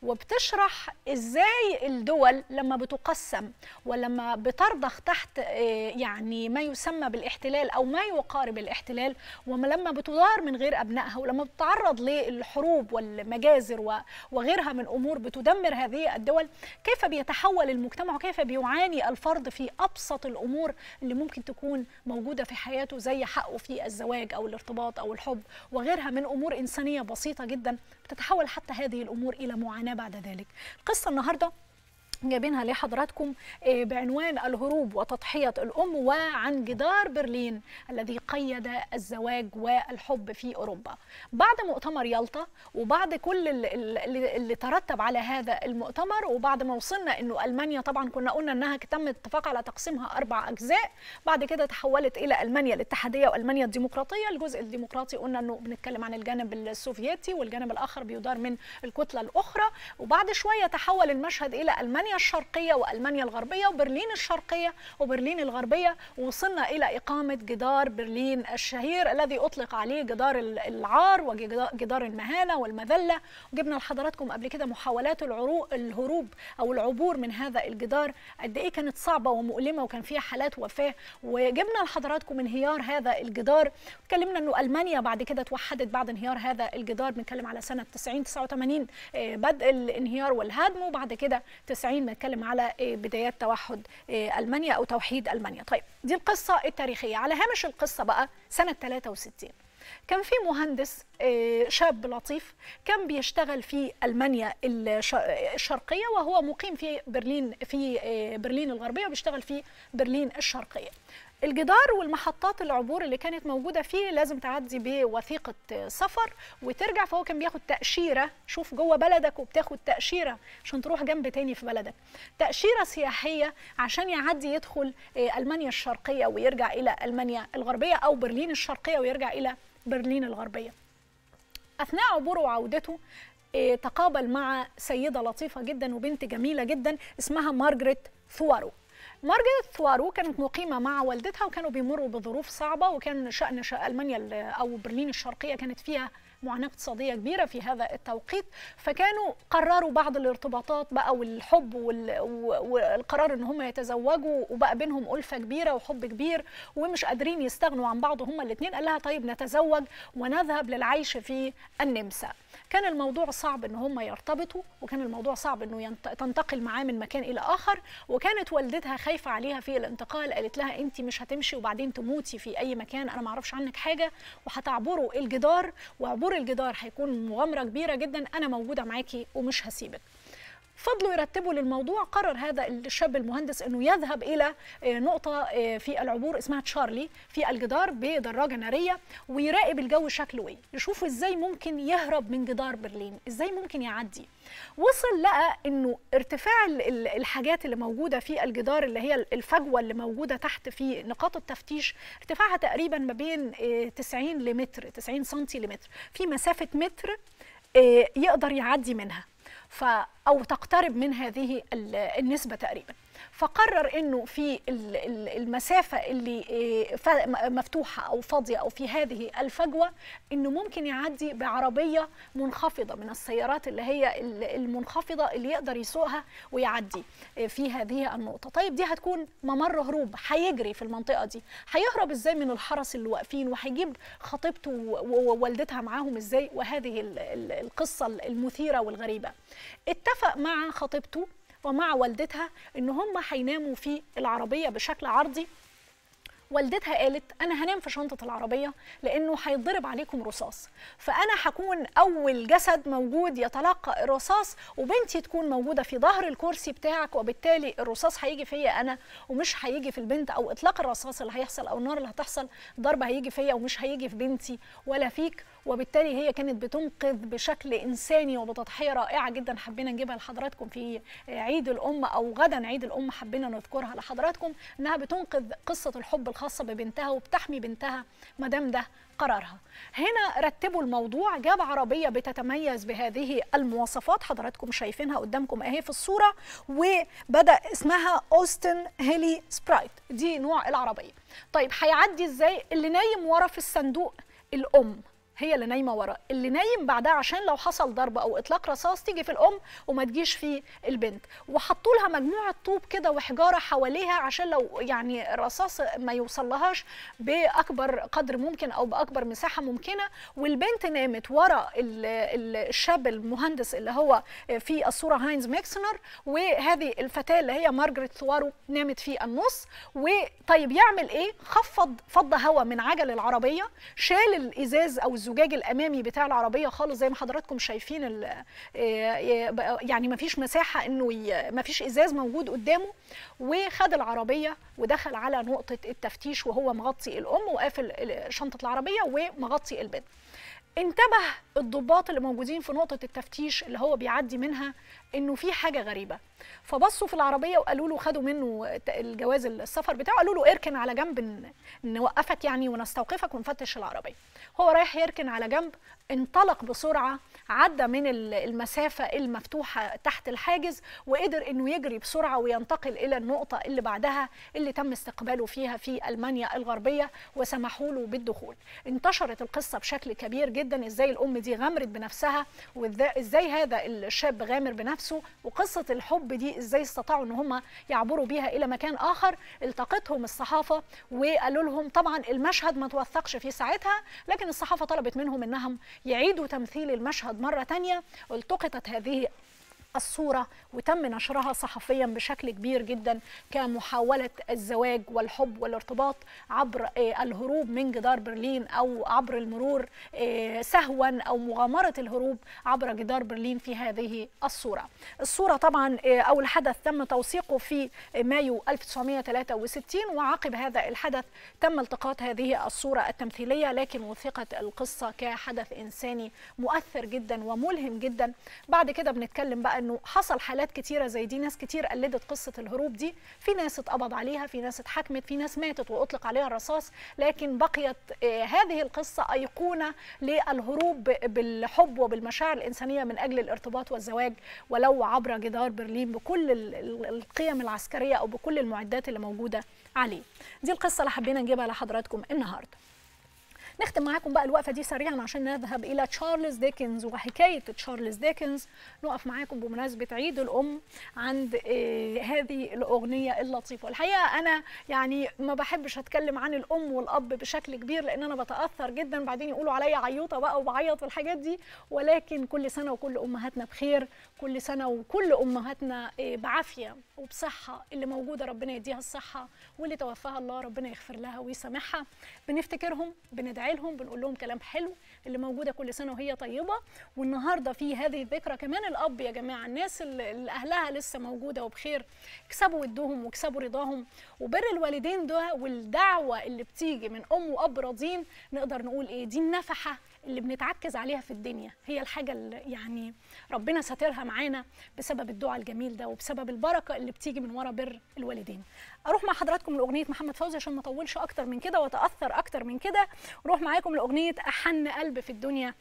وبتشرح ازاي الدول لما بتقسم ولما بترضخ تحت يعني ما يسمى بالاحتلال او ما يقارب الاحتلال ولما بتدار من غير ابنائها ولما بتتعرض للحروب والمجازر وغيرها من امور بتدمر هذه الدول كيف بيتحول المجتمع وكيف بيعاني الفرد في ابسط الامور اللي ممكن تكون موجوده في حياته زي حقه في الزواج او الارتباط او الحب وغيرها من امور انسانيه بسيطه جدا بتتحول حتى هذه الامور الى معاناه بعد ذلك القصه النهارده جايبينها لحضراتكم بعنوان الهروب وتضحية الأم وعن جدار برلين الذي قيد الزواج والحب في أوروبا بعد مؤتمر يلطا وبعد كل اللي ترتب على هذا المؤتمر وبعد ما وصلنا أنه ألمانيا طبعا كنا قلنا أنها تم الاتفاق على تقسيمها أربع أجزاء بعد كده تحولت إلى ألمانيا الاتحادية وألمانيا الديمقراطية الجزء الديمقراطي قلنا أنه بنتكلم عن الجانب السوفيتي والجانب الآخر بيدار من الكتلة الأخرى وبعد شوية تحول المشهد إلى ألمانيا الشرقية وألمانيا الغربية وبرلين الشرقية وبرلين الغربية ووصلنا إلى إقامة جدار برلين الشهير الذي أطلق عليه جدار العار وجدار المهانة والمذلة وجبنا لحضراتكم قبل كده محاولات الهروب أو العبور من هذا الجدار قد إيه كانت صعبة ومؤلمة وكان فيها حالات وفاة وجبنا لحضراتكم انهيار هذا الجدار اتكلمنا أنه ألمانيا بعد كده توحدت بعد انهيار هذا الجدار بنتكلم على سنة 90 89 بدء الانهيار والهدم وبعد كده 90 بنتكلم على بدايات توحد المانيا او توحيد المانيا طيب دي القصه التاريخيه على هامش القصه بقى سنه 63 كان في مهندس شاب لطيف كان بيشتغل في المانيا الشرقيه وهو مقيم في برلين في برلين الغربيه وبيشتغل في برلين الشرقيه الجدار والمحطات العبور اللي كانت موجوده فيه لازم تعدي بوثيقه سفر وترجع فهو كان بياخد تاشيره شوف جوه بلدك وبتاخد تاشيره عشان تروح جنب تاني في بلدك تاشيره سياحيه عشان يعدي يدخل المانيا الشرقيه ويرجع الى المانيا الغربيه او برلين الشرقيه ويرجع الى برلين الغربيه اثناء عبوره وعودته تقابل مع سيده لطيفه جدا وبنت جميله جدا اسمها مارجريت ثوارو مارجريت ثوارو كانت مقيمة مع والدتها وكانوا بيمروا بظروف صعبة وكان شأن شأ ألمانيا ال- أو برلين الشرقية كانت فيها معاناة اقتصادية كبيرة في هذا التوقيت فكانوا قرروا بعض الارتباطات بقى والحب وال- و- والقرار ان هم يتزوجوا وبقى بينهم ألفة كبيرة وحب كبير ومش قادرين يستغنوا عن بعض هما الاثنين قال لها طيب نتزوج ونذهب للعيش في النمسا كان الموضوع صعب ان هم يرتبطوا وكان الموضوع صعب انه ينت- تنتقل معاه من مكان الى اخر وكانت والدتها خايفه عليها في الانتقال قالت لها انت مش هتمشي وبعدين تموتي في اي مكان انا ما اعرفش عنك حاجه وهتعبروا الجدار وعبور الجدار هيكون مغامره كبيره جدا انا موجوده معاكي ومش هسيبك فضلوا يرتبوا للموضوع قرر هذا الشاب المهندس انه يذهب الى آه، نقطه آه، في العبور اسمها تشارلي في الجدار بدراجه ناريه ويراقب الجو شكله ايه يشوف ازاي ممكن يهرب من جدار برلين ازاي ممكن يعدي وصل لقى انه ارتفاع ال- ال- الحاجات اللي موجوده في الجدار اللي هي الفجوه اللي موجوده تحت في نقاط التفتيش ارتفاعها تقريبا ما بين آه، 90 لمتر 90 سنتي لمتر في مسافه متر آه، يقدر يعدي منها ف او تقترب من هذه ال- النسبه تقريبا فقرر انه في ال- ال- المسافه اللي إيه، ف- م- مفتوحه او فاضيه او في هذه الفجوه انه ممكن يعدي بعربيه منخفضه من السيارات اللي هي ال- المنخفضه اللي يقدر يسوقها ويعدي إيه، في هذه النقطه طيب دي هتكون ممر هروب هيجري في المنطقه دي هيهرب ازاي من الحرس اللي واقفين وهيجيب خطيبته و- و- ووالدتها معاهم ازاي وهذه ال- ال- القصه المثيره والغريبه اتفق مع خطيبته ومع والدتها ان هم هيناموا في العربيه بشكل عرضي والدتها قالت انا هنام في شنطه العربيه لانه هيتضرب عليكم رصاص فانا هكون اول جسد موجود يتلقى الرصاص وبنتي تكون موجوده في ظهر الكرسي بتاعك وبالتالي الرصاص هيجي فيا انا ومش هيجي في البنت او اطلاق الرصاص اللي هيحصل او النار اللي هتحصل ضربه هيجي فيا ومش هيجي في بنتي ولا فيك وبالتالي هي كانت بتنقذ بشكل انساني وبتضحيه رائعه جدا حبينا نجيبها لحضراتكم في عيد الام او غدا عيد الام حبينا نذكرها لحضراتكم انها بتنقذ قصه الحب الخاصه ببنتها وبتحمي بنتها ما دام ده قرارها هنا رتبوا الموضوع جاب عربيه بتتميز بهذه المواصفات حضراتكم شايفينها قدامكم اهي في الصوره وبدا اسمها اوستن هيلي سبرايت دي نوع العربيه طيب هيعدي ازاي اللي نايم ورا في الصندوق الام هي اللي نايمه ورا اللي نايم بعدها عشان لو حصل ضرب او اطلاق رصاص تيجي في الام وما تجيش في البنت وحطوا لها مجموعه طوب كده وحجاره حواليها عشان لو يعني الرصاص ما يوصلهاش باكبر قدر ممكن او باكبر مساحه ممكنه والبنت نامت ورا ال- ال- الشاب المهندس اللي هو في الصوره هاينز ميكسنر وهذه الفتاه اللي هي مارجريت ثوارو نامت في النص وطيب يعمل ايه خفض فض هواء من عجل العربيه شال الازاز او الزجاج الامامي بتاع العربيه خالص زي ما حضراتكم شايفين ال- يعني ما فيش مساحه انه ما فيش ازاز موجود قدامه وخد العربيه ودخل على نقطه التفتيش وهو مغطي الام وقافل ال- شنطه العربيه ومغطي البنت انتبه الضباط اللي موجودين في نقطة التفتيش اللي هو بيعدي منها انه في حاجة غريبة فبصوا في العربية وقالوا له خدوا منه ت- الجواز السفر بتاعه قالوا له اركن على جنب ن- نوقفك يعني ونستوقفك ونفتش العربية هو رايح يركن على جنب انطلق بسرعة عدى من ال- المسافة المفتوحة تحت الحاجز وقدر انه يجري بسرعة وينتقل الى النقطة اللي بعدها اللي تم استقباله فيها في المانيا الغربية وسمحوا له بالدخول انتشرت القصة بشكل كبير جدا ازاي الام دي غامرت بنفسها وازاي هذا الشاب غامر بنفسه وقصة الحب دي ازاي استطاعوا ان هم يعبروا بيها الى مكان اخر التقتهم الصحافة وقالوا لهم طبعا المشهد ما توثقش في ساعتها لكن الصحافة طلبت منهم انهم يعيدوا تمثيل المشهد مرة تانية والتقطت هذه الصورة وتم نشرها صحفيا بشكل كبير جدا كمحاولة الزواج والحب والارتباط عبر آه، الهروب من جدار برلين أو عبر المرور آه، سهوا أو مغامرة الهروب عبر جدار برلين في هذه الصورة الصورة طبعا آه، أو الحدث تم توثيقه في مايو 1963 وعقب هذا الحدث تم التقاط هذه الصورة التمثيلية لكن وثقت القصة كحدث إنساني مؤثر جدا وملهم جدا بعد كده بنتكلم بقى انه حصل حالات كتيره زي دي ناس كتير قلدت قصه الهروب دي في ناس اتقبض عليها في ناس اتحكمت في ناس ماتت واطلق عليها الرصاص لكن بقيت آه، هذه القصه ايقونه للهروب ب- بالحب وبالمشاعر الانسانيه من اجل الارتباط والزواج ولو عبر جدار برلين بكل ال- ال- القيم العسكريه او بكل المعدات اللي موجوده عليه دي القصه اللي حبينا نجيبها لحضراتكم النهارده نختم معاكم بقى الوقفه دي سريعا عشان نذهب الى تشارلز ديكنز وحكايه تشارلز ديكنز نقف معاكم بمناسبه عيد الام عند آه هذه الاغنيه اللطيفه والحقيقه انا يعني ما بحبش اتكلم عن الام والاب بشكل كبير لان انا بتاثر جدا بعدين يقولوا عليا عيوطه بقى وبعيط والحاجات دي ولكن كل سنه وكل امهاتنا بخير كل سنه وكل امهاتنا آه بعافيه وبصحه اللي موجوده ربنا يديها الصحه واللي توفاها الله ربنا يغفر لها ويسامحها بنفتكرهم بندعي لهم بنقول لهم كلام حلو اللي موجوده كل سنه وهي طيبه والنهارده في هذه الذكرى كمان الاب يا جماعه الناس اللي اللي اهلها لسه موجوده وبخير اكسبوا ودهم واكسبوا رضاهم وبر الوالدين ده والدعوه اللي بتيجي من ام واب راضين نقدر نقول ايه دي النفحه اللي بنتعكز عليها في الدنيا هي الحاجه اللي يعني ربنا ساترها معانا بسبب الدعاء الجميل ده وبسبب البركه اللي بتيجي من ورا بر الوالدين اروح مع حضراتكم لاغنيه محمد فوزي عشان ما اطولش اكتر من كده واتاثر اكتر من كده اروح معاكم لاغنيه احن قلب في الدنيا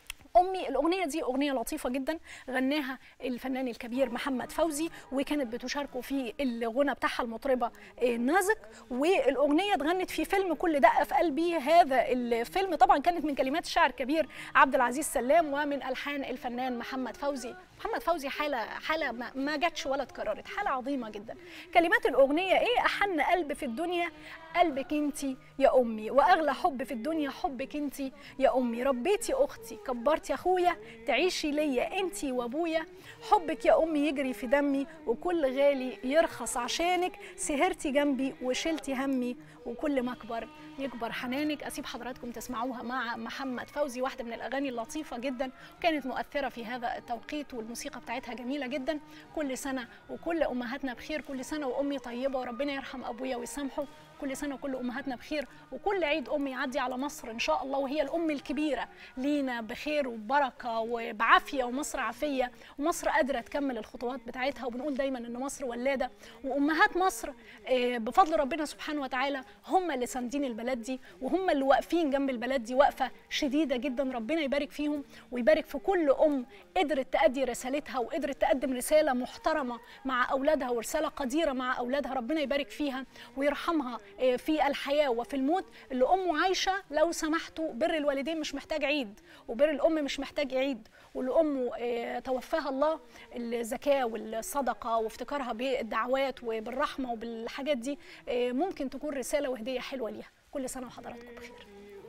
امي الاغنيه دي اغنيه لطيفه جدا غناها الفنان الكبير محمد فوزي وكانت بتشاركه في الغنى بتاعها المطربه آه، نازك والاغنيه اتغنت في فيلم كل دقه في قلبي هذا الفيلم طبعا كانت من كلمات الشاعر الكبير عبد العزيز سلام ومن الحان الفنان محمد فوزي محمد فوزي حاله حاله ما, ما جاتش ولا اتكررت حاله عظيمه جدا كلمات الاغنيه ايه احن قلب في الدنيا قلبك انت يا امي واغلى حب في الدنيا حبك انت يا امي ربيتي اختي كبرتي اخويا تعيشي ليا انت وابويا حبك يا امي يجري في دمي وكل غالي يرخص عشانك سهرتي جنبي وشلتي همي وكل ما اكبر يكبر حنانك اسيب حضراتكم تسمعوها مع محمد فوزي واحده من الاغاني اللطيفه جدا وكانت مؤثره في هذا التوقيت والموسيقى بتاعتها جميله جدا كل سنه وكل امهاتنا بخير كل سنه وامي طيبه وربنا يرحم ابويا ويسامحه كل سنه وكل امهاتنا بخير وكل عيد ام يعدي على مصر ان شاء الله وهي الام الكبيره لينا بخير وبركه وبعافيه ومصر عافيه ومصر قادره تكمل الخطوات بتاعتها وبنقول دايما ان مصر ولاده وامهات مصر آه، بفضل ربنا سبحانه وتعالى هم اللي ساندين البلد دي وهم اللي واقفين جنب البلد دي وقفه شديده جدا ربنا يبارك فيهم ويبارك في كل ام قدرت تأدي رسالتها وقدرت تقدم رساله محترمه مع اولادها ورساله قديره مع اولادها ربنا يبارك فيها ويرحمها آه، في الحياه وفي الموت اللي امه عايشه لو سمحتوا بر الوالدين مش محتاج عيد وبر الام مش محتاج عيد واللي امه آه، توفاها الله الزكاه والصدقه وافتكارها بالدعوات وبالرحمه وبالحاجات دي آه، ممكن تكون رساله وهديه حلوه ليها كل سنه وحضراتكم بخير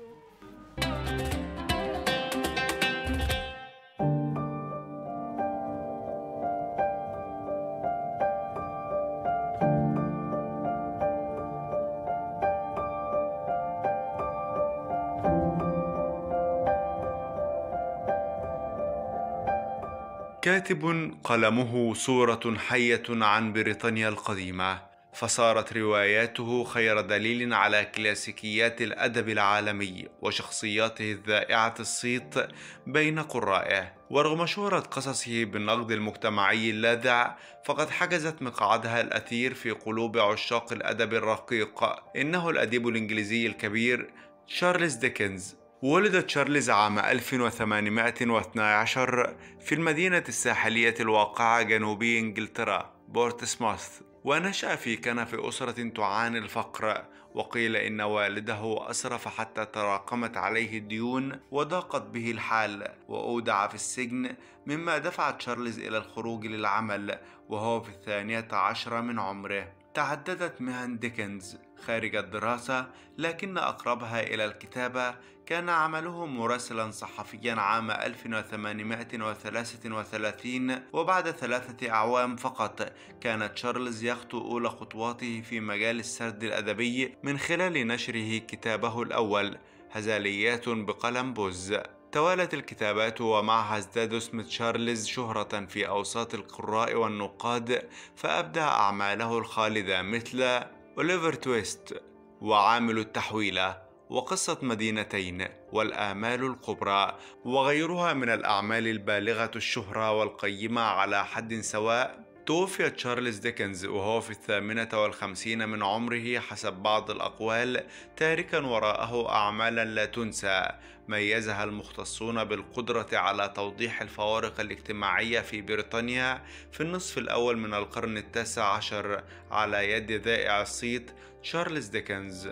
كاتب قلمه صورة حية عن بريطانيا القديمة فصارت رواياته خير دليل على كلاسيكيات الأدب العالمي وشخصياته الذائعة الصيت بين قرائه ورغم شهرة قصصه بالنقد المجتمعي اللاذع فقد حجزت مقعدها الأثير في قلوب عشاق الأدب الرقيق إنه الأديب الإنجليزي الكبير تشارلز ديكنز ولد تشارلز عام 1812 في المدينة الساحلية الواقعة جنوبي إنجلترا بورتسموث ونشأ في كنف أسرة تعاني الفقر وقيل إن والده أسرف حتى تراكمت عليه الديون وضاقت به الحال وأودع في السجن مما دفع تشارلز إلى الخروج للعمل وهو في الثانية عشرة من عمره تعددت مهن ديكنز خارج الدراسة لكن أقربها إلى الكتابة كان عمله مراسلا صحفيا عام 1833 وبعد ثلاثة أعوام فقط كان تشارلز يخطو أولى خطواته في مجال السرد الأدبي من خلال نشره كتابه الأول هزاليات بقلم بوز توالت الكتابات ومعها ازداد اسم تشارلز شهرة في أوساط القراء والنقاد فأبدع أعماله الخالدة مثل أوليفر تويست وعامل التحويلة وقصة مدينتين والآمال الكبرى وغيرها من الأعمال البالغة الشهرة والقيمة على حد سواء توفي تشارلز ديكنز وهو في الثامنة والخمسين من عمره حسب بعض الأقوال تاركا وراءه أعمالا لا تنسى ميزها المختصون بالقدرة على توضيح الفوارق الاجتماعية في بريطانيا في النصف الأول من القرن التاسع عشر على يد ذائع الصيت تشارلز ديكنز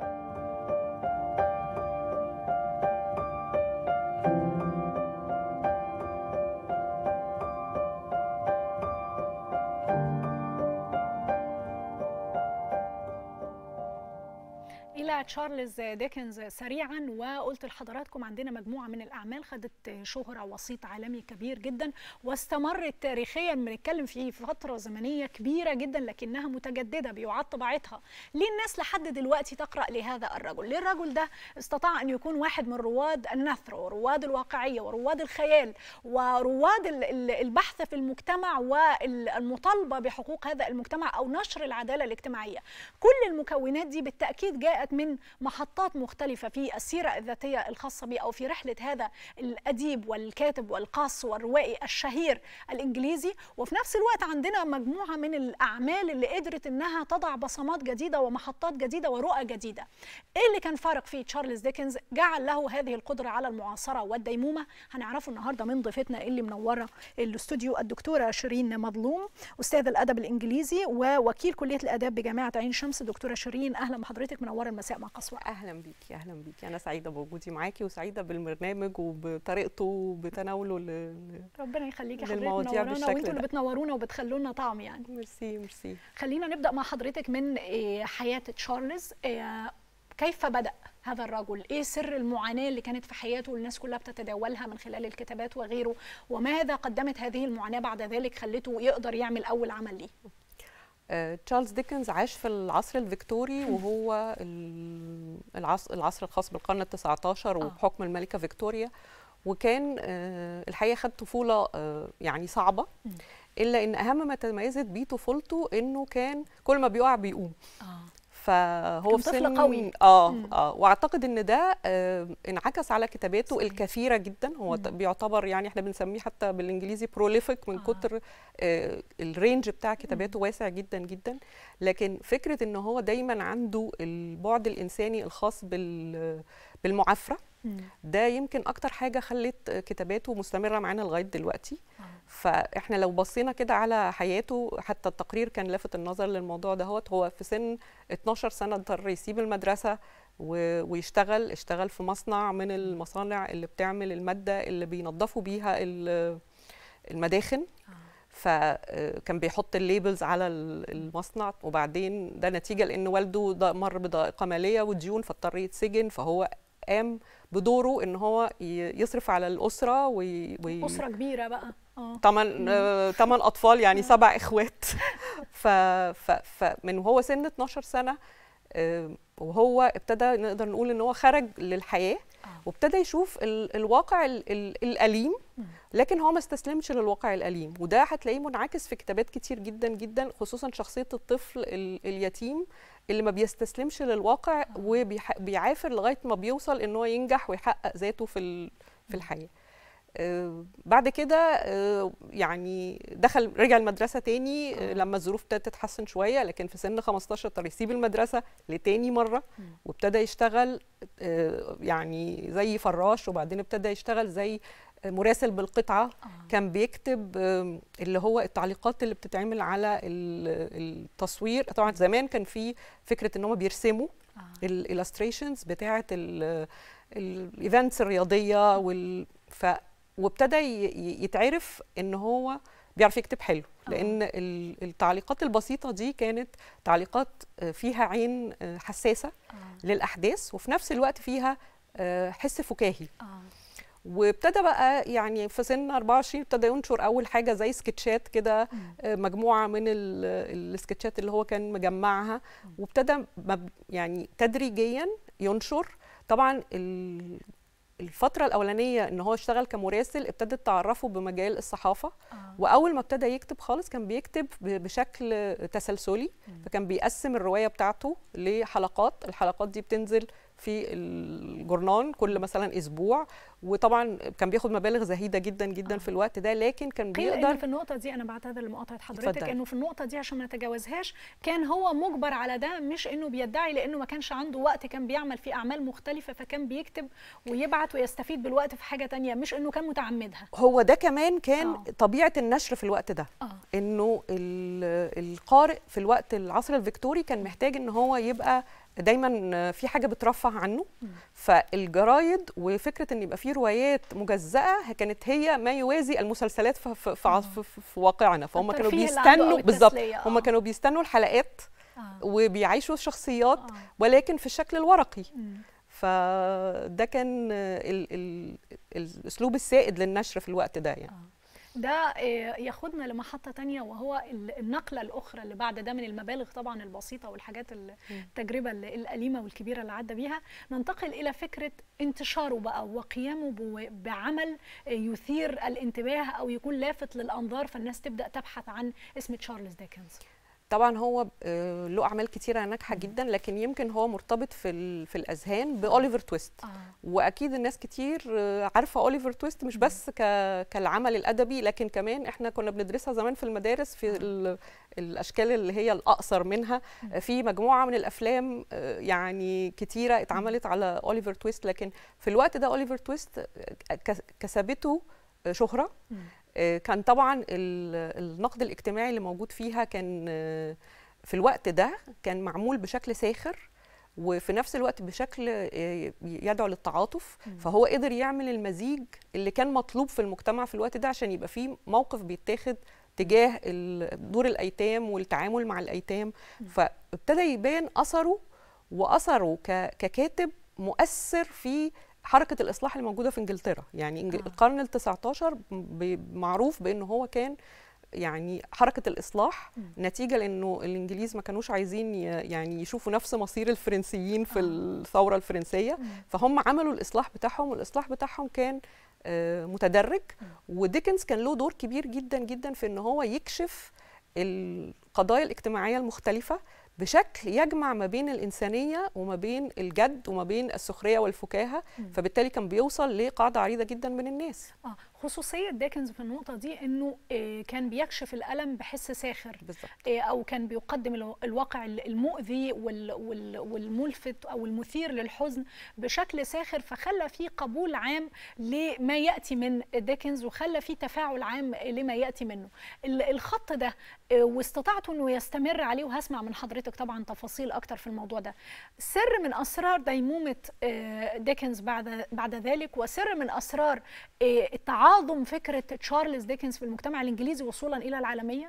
إلى تشارلز ديكنز سريعا وقلت لحضراتكم عندنا مجموعة من الأعمال خدت شهرة وسيط عالمي كبير جدا واستمرت تاريخيا بنتكلم في فترة زمنية كبيرة جدا لكنها متجددة بيعاد طبيعتها ليه الناس لحد دلوقتي تقرأ لهذا الرجل ليه الرجل ده استطاع أن يكون واحد من رواد النثر ورواد الواقعية ورواد الخيال ورواد البحث في المجتمع والمطالبة بحقوق هذا المجتمع أو نشر العدالة الاجتماعية كل المكونات دي بالتأكيد جاءت من محطات مختلفة في السيرة الذاتية الخاصة به أو في رحلة هذا الأديب والكاتب والقاص والروائي الشهير الإنجليزي وفي نفس الوقت عندنا مجموعة من الأعمال اللي قدرت إنها تضع بصمات جديدة ومحطات جديدة ورؤى جديدة إيه اللي كان فارق في تشارلز ديكنز جعل له هذه القدرة على المعاصرة والديمومة هنعرفه النهاردة من ضيفتنا اللي منورة الاستوديو الدكتورة شيرين مظلوم أستاذ الأدب الإنجليزي ووكيل كلية الآداب بجامعة عين شمس دكتورة شيرين أهلا بحضرتك منورة المساء مع قصوى اهلا بيكي اهلا بيكي انا سعيده بوجودي معاكي وسعيده بالبرنامج وبطريقته وبتناوله ل... ربنا يخليكي حضرتك منورانا وانتوا اللي بتنورونا وبتخلوا لنا طعم يعني ميرسي ميرسي خلينا نبدا مع حضرتك من حياه تشارلز كيف بدا هذا الرجل ايه سر المعاناه اللي كانت في حياته والناس كلها بتتداولها من خلال الكتابات وغيره وماذا قدمت هذه المعاناه بعد ذلك خلته يقدر يعمل اول عمل ليه تشارلز ديكنز عاش في العصر الفيكتوري وهو العصر, العصر الخاص بالقرن ال 19 وبحكم الملكه فيكتوريا وكان الحقيقه خد طفوله يعني صعبه الا ان اهم ما تميزت بيه طفولته انه كان كل ما بيقع بيقوم فهو في طفل قوي اه اه واعتقد ان ده آه انعكس على كتاباته صحيح. الكثيره جدا هو مم. بيعتبر يعني احنا بنسميه حتى بالانجليزي بروليفيك من آه. كتر آه الرينج بتاع كتاباته مم. واسع جدا جدا لكن فكره ان هو دايما عنده البعد الانساني الخاص بال بالمعافره ده يمكن اكتر حاجه خلت كتاباته مستمره معانا لغايه دلوقتي آه. فاحنا لو بصينا كده على حياته حتى التقرير كان لافت النظر للموضوع دهوت هو في سن 12 سنه اضطر يسيب المدرسه ويشتغل اشتغل في مصنع من المصانع اللي بتعمل الماده اللي بينظفوا بيها المداخن آه. فكان بيحط الليبلز على المصنع وبعدين ده نتيجه لان والده مر بضائقه ماليه وديون فاضطر يتسجن فهو قام بدوره ان هو يصرف على الاسره وي... وي... اسره كبيره بقى اه ثمان ثمان اطفال يعني سبع اخوات ف... ف... فمن وهو سن 12 سنه وهو ابتدى نقدر نقول ان هو خرج للحياه وابتدى يشوف ال... الواقع ال... ال... الاليم لكن هو ما استسلمش للواقع الاليم وده هتلاقيه منعكس في كتابات كتير جدا جدا خصوصا شخصيه الطفل ال... اليتيم اللي ما بيستسلمش للواقع وبيعافر لغايه ما بيوصل ان هو ينجح ويحقق ذاته في في الحياه آه بعد كده آه يعني دخل رجع المدرسه تاني آه لما الظروف ابتدت تتحسن شويه لكن في سن 15 اضطر يسيب المدرسه لتاني مره وابتدى يشتغل يعني زي فراش وبعدين ابتدى يشتغل زي مراسل بالقطعه آه. كان بيكتب اللي هو التعليقات اللي بتتعمل على التصوير طبعا زمان كان في فكره ان هم بيرسموا آه. الالستريشنز بتاعه الايفنتس الرياضيه وال ف وابتدى يتعرف ان هو بيعرف يكتب حلو لان آه. التعليقات البسيطه دي كانت تعليقات فيها عين حساسه آه. للاحداث وفي نفس الوقت فيها حس فكاهي آه. وابتدى بقى يعني في سن 24 ابتدى ينشر اول حاجه زي سكتشات كده مجموعه من السكتشات اللي هو كان مجمعها وابتدى يعني تدريجيا ينشر طبعا الفترة الأولانية إن هو اشتغل كمراسل ابتدت تعرفه بمجال الصحافة آه. وأول ما ابتدى يكتب خالص كان بيكتب بشكل تسلسلي مم. فكان بيقسم الرواية بتاعته لحلقات الحلقات دي بتنزل في الجورنان كل مثلا اسبوع وطبعا كان بياخد مبالغ زهيده جدا جدا آه. في الوقت ده لكن كان قيل ان بيقدر في النقطه دي انا بعتذر لمقاطعه حضرتك اتفضل. انه في النقطه دي عشان ما نتجاوزهاش كان هو مجبر على ده مش انه بيدعي لانه ما كانش عنده وقت كان بيعمل فيه اعمال مختلفه فكان بيكتب ويبعت ويستفيد بالوقت في حاجه تانية مش انه كان متعمدها هو ده كمان كان آه. طبيعه النشر في الوقت ده اه انه ال- القارئ في الوقت العصر الفيكتوري كان محتاج ان هو يبقى دايما في حاجه بترفه عنه مم. فالجرايد وفكره ان يبقى في روايات مجزاه كانت هي ما يوازي المسلسلات في في, في, عص- في, في واقعنا فهم كانوا الترفيه اللي عنده أو بيستنوا بالظبط التسلية، هم آه. كانوا بيستنوا الحلقات اه وبيعيشوا الشخصيات آه. ولكن في الشكل الورقي مم. فده كان ال ال الاسلوب السائد للنشر في الوقت ده يعني ده آه، ياخدنا لمحطة تانية وهو ال- النقلة الأخرى اللي بعد ده من المبالغ طبعا البسيطة والحاجات ال- التجربة ال- الأليمة والكبيرة اللي عدى بيها ننتقل إلى فكرة انتشاره بقى وقيامه بو- بعمل آه، يثير الانتباه أو يكون لافت للأنظار فالناس تبدأ تبحث عن اسم تشارلز ديكنز طبعا هو آه، له اعمال كتيره ناجحه جدا لكن يمكن هو مرتبط في ال- في الاذهان باوليفر تويست آه. واكيد الناس كتير آه، عارفه اوليفر تويست مش بس ك... كالعمل الادبي لكن كمان احنا كنا بندرسها زمان في المدارس في ال... الاشكال اللي هي الاقصر منها آه، في مجموعه من الافلام آه، يعني كتيره اتعملت على اوليفر تويست لكن في الوقت ده اوليفر تويست آه، ك- كسبته آه، شهره مم. آه، كان طبعا ال- النقد الاجتماعي اللي موجود فيها كان آه، في الوقت ده كان معمول بشكل ساخر وفي نفس الوقت بشكل آه، يدعو للتعاطف فهو قدر يعمل المزيج اللي كان مطلوب في المجتمع في الوقت ده عشان يبقى فيه موقف بيتاخد تجاه ال- دور الايتام والتعامل مع الايتام فابتدى يبان اثره واثره ك- ككاتب مؤثر في حركه الاصلاح اللي موجوده في انجلترا يعني إنج- آه. القرن ال 19 ب- معروف بانه هو كان يعني حركه الاصلاح نتيجه لانه الانجليز ما كانوش عايزين ي- يعني يشوفوا نفس مصير الفرنسيين في آه. الثوره الفرنسيه مم. فهم عملوا الاصلاح بتاعهم والاصلاح بتاعهم كان آه، متدرج وديكنز كان له دور كبير جدا جدا في ان هو يكشف القضايا الاجتماعيه المختلفه بشكل يجمع ما بين الانسانيه وما بين الجد وما بين السخريه والفكاهه فبالتالي كان بيوصل لقاعده عريضه جدا من الناس آه. خصوصية ديكنز في النقطة دي إنه آه، كان بيكشف الألم بحس ساخر بالظبط آه، او كان بيقدم الو- الواقع ال- المؤذي وال- وال- والملفت او المثير للحزن بشكل ساخر فخلى فيه قبول عام لما ياتي من ديكنز وخلى فيه تفاعل عام لما ياتي منه ال- الخط ده آه، واستطاعته انه يستمر عليه وهسمع من حضرتك طبعا تفاصيل اكتر في الموضوع ده سر من اسرار ديمومه آه، ديكنز بعد بعد ذلك وسر من اسرار آه، تعاظم فكره تشارلز ديكنز في المجتمع الانجليزي وصولا الى العالميه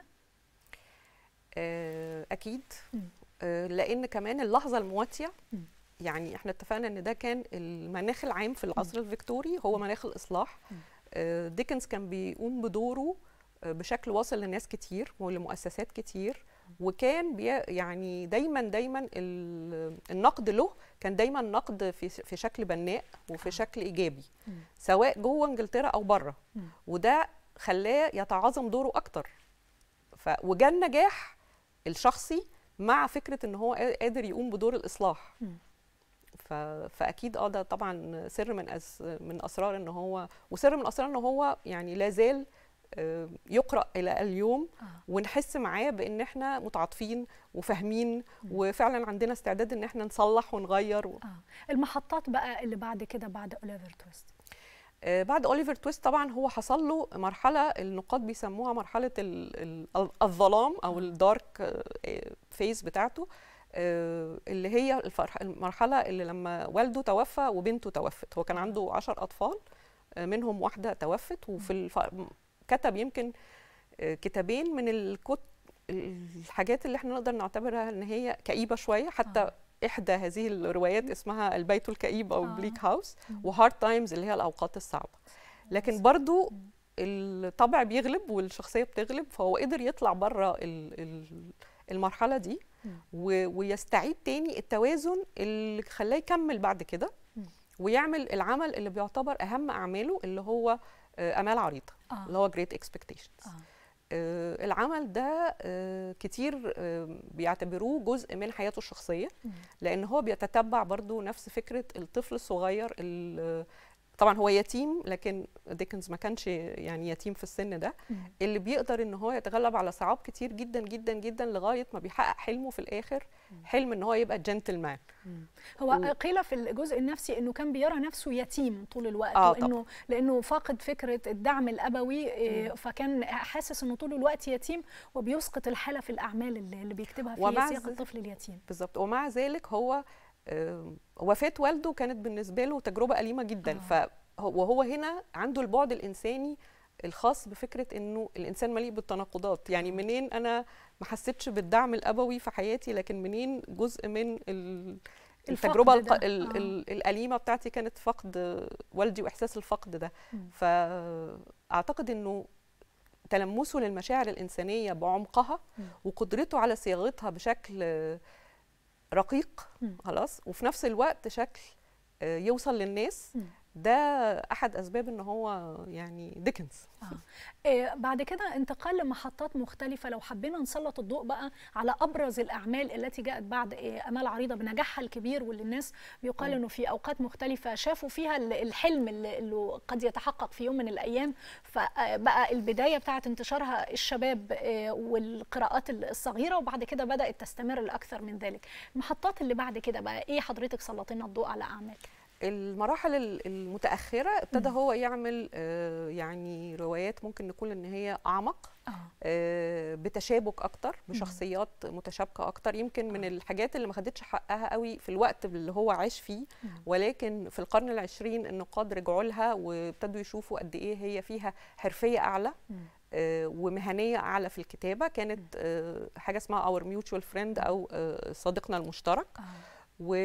آه، اكيد مم. آه، لان كمان اللحظه المواتيه مم. يعني احنا اتفقنا ان ده كان المناخ العام في العصر الفيكتوري هو مناخ الاصلاح مم. آه، ديكنز كان بيقوم بدوره آه، بشكل واصل لناس كتير ولمؤسسات كتير وكان بي يعني دايما دايما ال- النقد له كان دايما نقد في في شكل بناء وفي شكل ايجابي مم. سواء جوه انجلترا او بره مم. وده خلاه يتعاظم دوره اكتر ف وجا النجاح الشخصي مع فكره ان هو قا- قادر يقوم بدور الاصلاح مم. ف... فاكيد اه ده طبعا سر من أس... من اسرار ان هو وسر من اسرار ان هو يعني لا زال آه، يقرا الى اليوم آه. ونحس معاه بان احنا متعاطفين وفاهمين وفعلا عندنا استعداد ان احنا نصلح ونغير و... اه المحطات بقى اللي بعد كده بعد اوليفر تويست آه، بعد اوليفر تويست طبعا هو حصل له مرحله النقاد بيسموها مرحله ال ال الظلام او الدارك فيز بتاعته آه، اللي هي الفرح- المرحله اللي لما والده توفى وبنته توفت هو كان عنده عشر اطفال آه، منهم واحده توفت وفي الف... كتب يمكن آه، كتابين من الكت... الحاجات اللي احنا نقدر نعتبرها ان هي كئيبه شويه حتى آه. احدى هذه الروايات اسمها البيت الكئيب او آه. بليك هاوس مم. وهارد تايمز اللي هي الاوقات الصعبه لكن برضو الطبع بيغلب والشخصيه بتغلب فهو قدر يطلع بره ال- ال- المرحله دي مم. و- ويستعيد تاني التوازن اللي خلاه يكمل بعد كده مم. ويعمل العمل اللي بيعتبر اهم اعماله اللي هو آه، امال عريضه آه. اللي هو جريت اكسبكتيشنز آه. آه، العمل ده آه، كتير آه، بيعتبروه جزء من حياته الشخصيه مم. لان هو بيتتبع برضو نفس فكره الطفل الصغير ال- طبعا هو يتيم لكن ديكنز ما كانش يعني يتيم في السن ده مم. اللي بيقدر ان هو يتغلب على صعاب كتير جدا جدا جدا لغايه ما بيحقق حلمه في الاخر حلم ان هو يبقى جنتلمان هو و- قيل في الجزء النفسي انه كان بيرى نفسه يتيم طول الوقت آه، وانه لانه فاقد فكره الدعم الابوي إيه، فكان حاسس انه طول الوقت يتيم وبيسقط الحاله في الاعمال اللي اللي بيكتبها في ومع سياق ذ- الطفل اليتيم بالظبط ومع ذلك هو آم، وفاه والده كانت بالنسبه له تجربه اليمه جدا آه. فهو وهو هنا عنده البعد الانساني الخاص بفكره انه الانسان مليء بالتناقضات يعني منين انا ما حسيتش بالدعم الابوي في حياتي لكن منين جزء من ال- الفقد التجربه ده. الق- ال- آه. ال- الاليمه بتاعتي كانت فقد والدي واحساس الفقد ده مم. فاعتقد انه تلمسه للمشاعر الانسانيه بعمقها مم. وقدرته على صياغتها بشكل آه، رقيق مم. خلاص وفي نفس الوقت شكل آه، يوصل للناس مم. ده احد اسباب ان هو يعني ديكنز إيه، بعد كده انتقال لمحطات مختلفة لو حبينا نسلط الضوء بقى على أبرز الأعمال التي جاءت بعد إيه، أمال عريضة بنجاحها الكبير واللي الناس بيقال مم. إنه في أوقات مختلفة شافوا فيها ال- الحلم اللي اللي قد يتحقق في يوم من الأيام فبقى البداية بتاعت انتشارها الشباب إيه، والقراءات الصغيرة وبعد كده بدأت تستمر لأكثر من ذلك المحطات اللي بعد كده بقى إيه حضرتك سلطينا الضوء على أعمال المراحل ال- المتاخره ابتدى مم. هو يعمل آه، يعني روايات ممكن نقول ان هي اعمق آه. آه، بتشابك اكتر بشخصيات متشابكه اكتر يمكن من الحاجات اللي ما خدتش حقها قوي في الوقت اللي هو عاش فيه مم. ولكن في القرن العشرين النقاد رجعوا لها وابتدوا يشوفوا قد ايه هي فيها حرفيه اعلى مم. آه، ومهنيه اعلى في الكتابه كانت آه، حاجه اسمها اور ميوتشوال فريند او آه، صديقنا المشترك آه. و...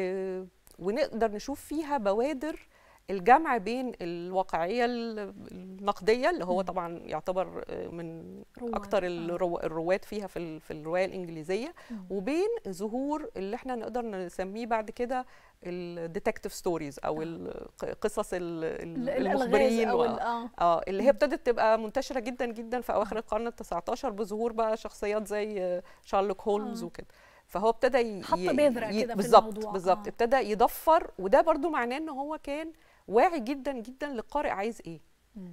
ونقدر نشوف فيها بوادر الجمع بين الواقعيه ال- النقديه اللي هو مم. طبعا يعتبر آه، من رواد. اكتر آه. الرو... الرواد فيها في ال... في الروايه الانجليزيه مم. وبين ظهور اللي احنا نقدر نسميه بعد كده الديتكتيف ستوريز او آه. ال- قصص ال... ال- ال- الألغاز المخبرين أو و... ال- آه. اه اللي هي ابتدت تبقى منتشره جدا جدا في اواخر القرن ال 19 بظهور بقى شخصيات زي آه، شارلوك هولمز آه. وكده فهو ابتدى ي... حط ي- بذرة ي- كده في بالظبط الموضوع. بالظبط آه. ابتدى يضفر وده برضو معناه ان هو كان واعي جدا جدا للقارئ عايز ايه مم.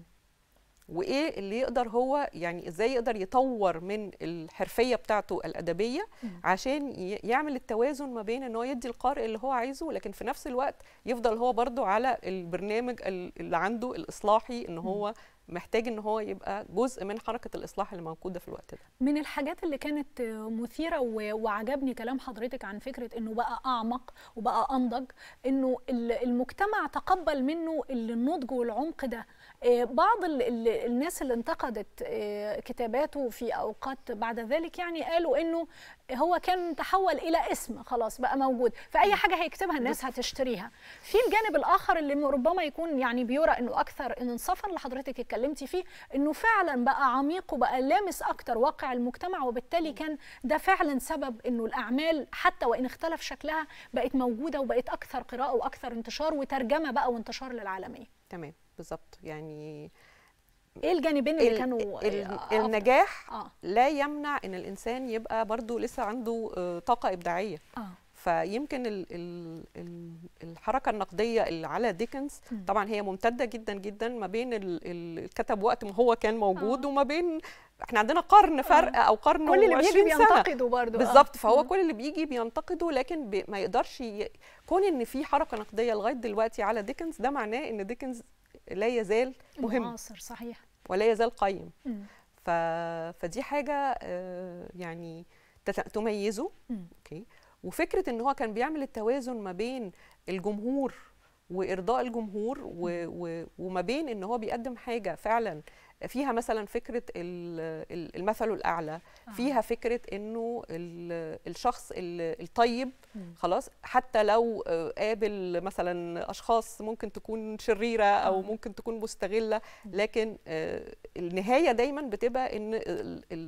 وايه اللي يقدر هو يعني ازاي يقدر يطور من الحرفيه بتاعته الادبيه مم. عشان ي- يعمل التوازن ما بين ان هو يدي القارئ اللي هو عايزه لكن في نفس الوقت يفضل هو برضو على البرنامج ال- اللي عنده الاصلاحي ان هو محتاج ان هو يبقى جزء من حركه الاصلاح اللي موجوده في الوقت ده من الحاجات اللي كانت مثيرة و- وعجبني كلام حضرتك عن فكرة انه بقى اعمق وبقى انضج انه ال- المجتمع تقبل منه النضج والعمق ده آه، بعض ال- ال- الناس اللي انتقدت آه، كتاباته في اوقات بعد ذلك يعني قالوا انه هو كان تحول الى اسم خلاص بقى موجود فاي حاجه هيكتبها الناس هتشتريها في الجانب الاخر اللي ربما يكون يعني بيرى انه اكثر انصافا اللي حضرتك اتكلمتي فيه انه فعلا بقى عميق وبقى لامس اكتر واقع المجتمع وبالتالي كان ده فعلا سبب انه الاعمال حتى وان اختلف شكلها بقت موجوده وبقت اكثر قراءه واكثر انتشار وترجمه بقى وانتشار للعالميه تمام بالظبط يعني ايه الجانبين اللي ال- كانوا ال- آه، أفضل؟ النجاح اه لا يمنع ان الانسان يبقى برضو لسه عنده آه، طاقه ابداعيه اه فيمكن ال ال ال الحركه النقديه اللي على ديكنز مم. طبعا هي ممتده جدا جدا ما بين ال- ال- الكتب وقت ما هو كان موجود آه. وما بين احنا عندنا قرن فرق او قرن كل اللي بيجي و20 سنه بينتقدوا برضه بالظبط فهو كل اللي بيجي بينتقده لكن بي ما يقدرش ي... كون ان في حركه نقديه لغايه دلوقتي على ديكنز ده معناه ان ديكنز لا يزال مهم معاصر صحيح ولا يزال قيم مم. ف... فدي حاجه آه، يعني تت- تميزه مم. اوكي وفكره ان هو كان بيعمل التوازن ما بين الجمهور وارضاء الجمهور و... و... وما بين ان هو بيقدم حاجه فعلا فيها مثلا فكره ال- ال- المثل الاعلى آه. فيها فكره انه ال- الشخص ال- الطيب مم. خلاص حتى لو آه، قابل مثلا اشخاص ممكن تكون شريره او آه. ممكن تكون مستغله لكن آه، النهايه دايما بتبقى ان ال- ال-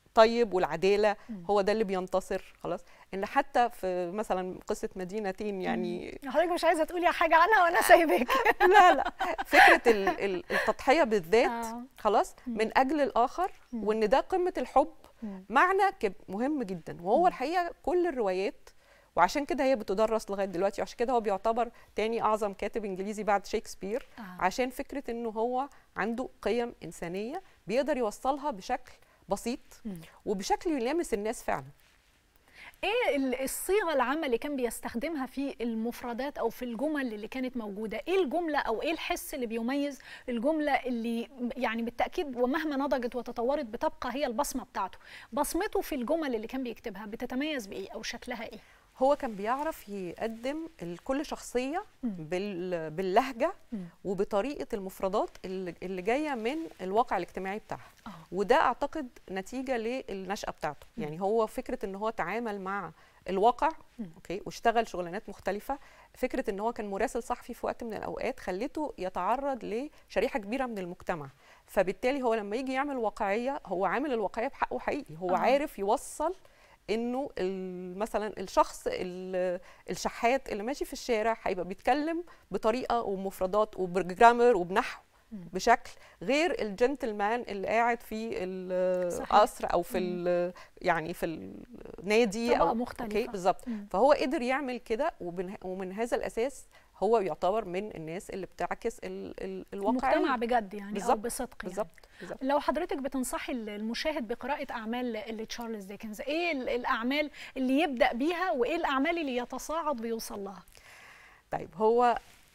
الطيب والعداله مم. هو ده اللي بينتصر خلاص ان حتى في مثلا قصه مدينتين يعني حضرتك مش عايزه تقولي حاجه عنها وانا سايباك لا لا فكره ال- ال- التضحيه بالذات آه. خلاص مم. من اجل الاخر مم. وان ده قمه الحب مم. معنى كب- مهم جدا وهو مم. الحقيقه كل الروايات وعشان كده هي بتدرس لغايه دلوقتي وعشان كده هو بيعتبر تاني اعظم كاتب انجليزي بعد شكسبير آه. عشان فكره انه هو عنده قيم انسانيه بيقدر يوصلها بشكل بسيط مم. وبشكل يلامس الناس فعلا ايه ال- الصيغه العامه اللي كان بيستخدمها في المفردات او في الجمل اللي كانت موجوده ايه الجمله او ايه الحس اللي بيميز الجمله اللي يعني بالتاكيد ومهما نضجت وتطورت بتبقى هي البصمه بتاعته بصمته في الجمل اللي كان بيكتبها بتتميز بايه او شكلها ايه هو كان بيعرف يقدم لكل شخصيه مم. بال- باللهجه مم. وبطريقه المفردات اللي اللي جايه من الواقع الاجتماعي بتاعها اه وده اعتقد نتيجه للنشاه بتاعته مم. يعني هو فكره ان هو تعامل مع الواقع مم. اوكي واشتغل شغلانات مختلفه فكره ان هو كان مراسل صحفي في وقت من الاوقات خلته يتعرض لشريحه كبيره من المجتمع فبالتالي هو لما يجي يعمل واقعيه هو عامل الواقعيه بحقه حقيقي هو آه. آه. عارف يوصل انه ال- مثلا الشخص ال- الشحات اللي ماشي في الشارع هيبقى بيتكلم بطريقه ومفردات وبجرامر وبنحو مم. بشكل غير الجنتلمان اللي قاعد في صحيح. القصر او في ال- يعني في النادي طبقة او مختلفة. اوكي بالظبط مم. فهو قدر يعمل كده ومن, ومن هذا الاساس هو يعتبر من الناس اللي بتعكس ال ال الواقعيه المجتمع بجد يعني او بالظبط، بصدق يعني. بالظبط بالظبط لو حضرتك بتنصحي المشاهد بقراءة أعمال لتشارلز ديكنز إيه ال- الأعمال اللي يبدأ بيها وإيه الأعمال اللي يتصاعد بيوصل لها؟ طيب هو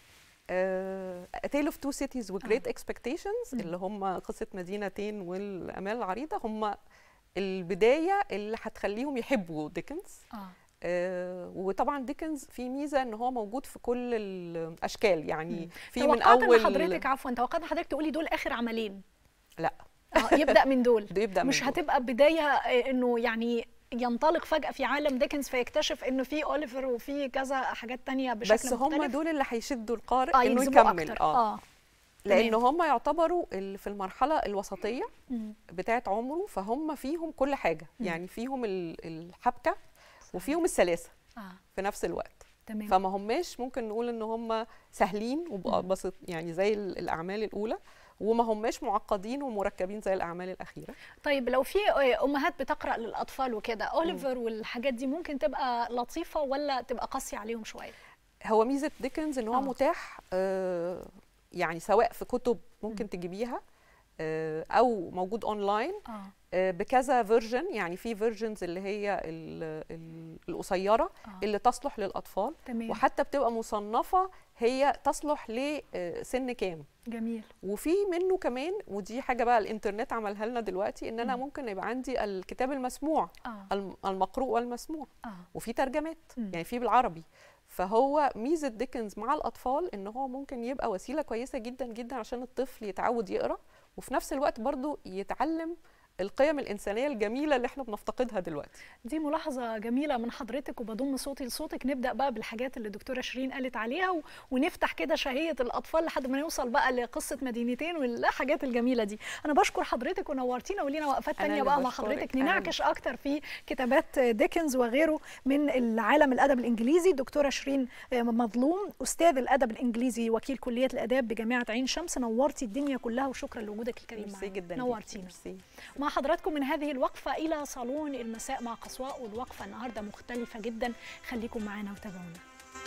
آه، A Tale of Two Cities و Great Expectations مم. اللي هم قصة مدينتين والأمال العريضة هم البداية اللي هتخليهم يحبوا ديكنز آه آه، وطبعا ديكنز في ميزة ان هو موجود في كل الأشكال يعني مم. في من توقعت أول إن حضرتك عفوا توقعت إن حضرتك تقولي دول آخر عملين لا آه يبدأ من دول ده يبدأ من مش دول. هتبقى بداية آه، إنه يعني ينطلق فجأة في عالم ديكنز فيكتشف إنه في أوليفر وفي كذا حاجات تانية بشكل بس هم مختلف دول اللي هيشدوا القارئ آه انه يجذبوه يكمل أكتر اه آه لان تمام. هم يعتبروا ال- في المرحله الوسطيه مم. بتاعه عمره فهم فيهم كل حاجه مم. يعني فيهم ال- الحبكه وفيهم السلاسه آه في نفس الوقت تمام فما هماش ممكن نقول ان هم سهلين وبسط يعني زي ال- الاعمال الاولى وما هماش معقدين ومركبين زي الاعمال الاخيره طيب لو في امهات بتقرا للاطفال وكده اوليفر والحاجات دي ممكن تبقى لطيفه ولا تبقى قاسيه عليهم شويه هو ميزه ديكنز ان هو آه. متاح آه يعني سواء في كتب ممكن تجيبيها آه او موجود اونلاين اه آه، بكذا فيرجن يعني في فيرجنز اللي هي ال- ال- القصيره آه. اللي تصلح للاطفال تمام وحتى بتبقى مصنفه هي تصلح لسن كام جميل وفي منه كمان ودي حاجه بقى الانترنت عملها لنا دلوقتي ان انا مم. ممكن يبقى عندي الكتاب المسموع اه الم- المقروء والمسموع اه وفي ترجمات مم. يعني في بالعربي فهو ميزه ديكنز مع الاطفال ان هو ممكن يبقى وسيله كويسه جدا جدا عشان الطفل يتعود يقرا وفي نفس الوقت برضو يتعلم القيم الانسانيه الجميله اللي احنا بنفتقدها دلوقتي دي ملاحظة جميلة من حضرتك وبضم صوتي لصوتك نبدأ بقى بالحاجات اللي الدكتورة شيرين قالت عليها و... ونفتح كده شهية الأطفال لحد ما نوصل بقى لقصة مدينتين والحاجات الجميلة دي أنا بشكر حضرتك ونورتينا ولينا وقفات أنا تانية اللي بقى مع بشكرك. حضرتك أنا نناقش أكتر في كتابات ديكنز وغيره من العالم الأدب الإنجليزي دكتورة شيرين مظلوم أستاذ الأدب الإنجليزي وكيل كلية الآداب بجامعة عين شمس نورتي الدنيا كلها وشكرا لوجودك الكريم ميرسي معانا جدا نورتينا ميرسي. مع حضراتكم من هذه الوقفة إلى صالون المساء مع قصواء والوقفة النهاردة مختلفة جدا خليكم معنا وتابعونا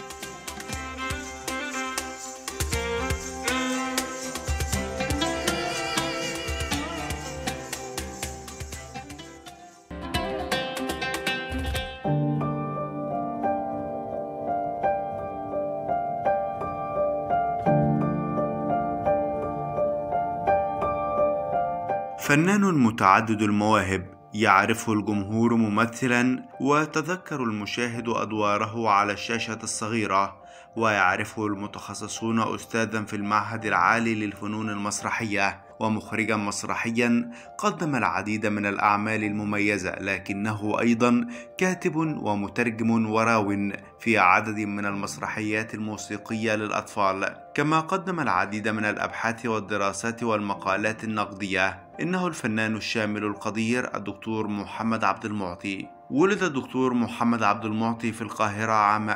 فنان متعدد المواهب يعرفه الجمهور ممثلا ويتذكر المشاهد ادواره على الشاشه الصغيره ويعرفه المتخصصون استاذا في المعهد العالي للفنون المسرحيه ومخرجا مسرحيا قدم العديد من الاعمال المميزه لكنه ايضا كاتب ومترجم وراو في عدد من المسرحيات الموسيقيه للاطفال كما قدم العديد من الابحاث والدراسات والمقالات النقديه إنه الفنان الشامل القدير الدكتور محمد عبد المعطي ولد الدكتور محمد عبد المعطي في القاهرة عام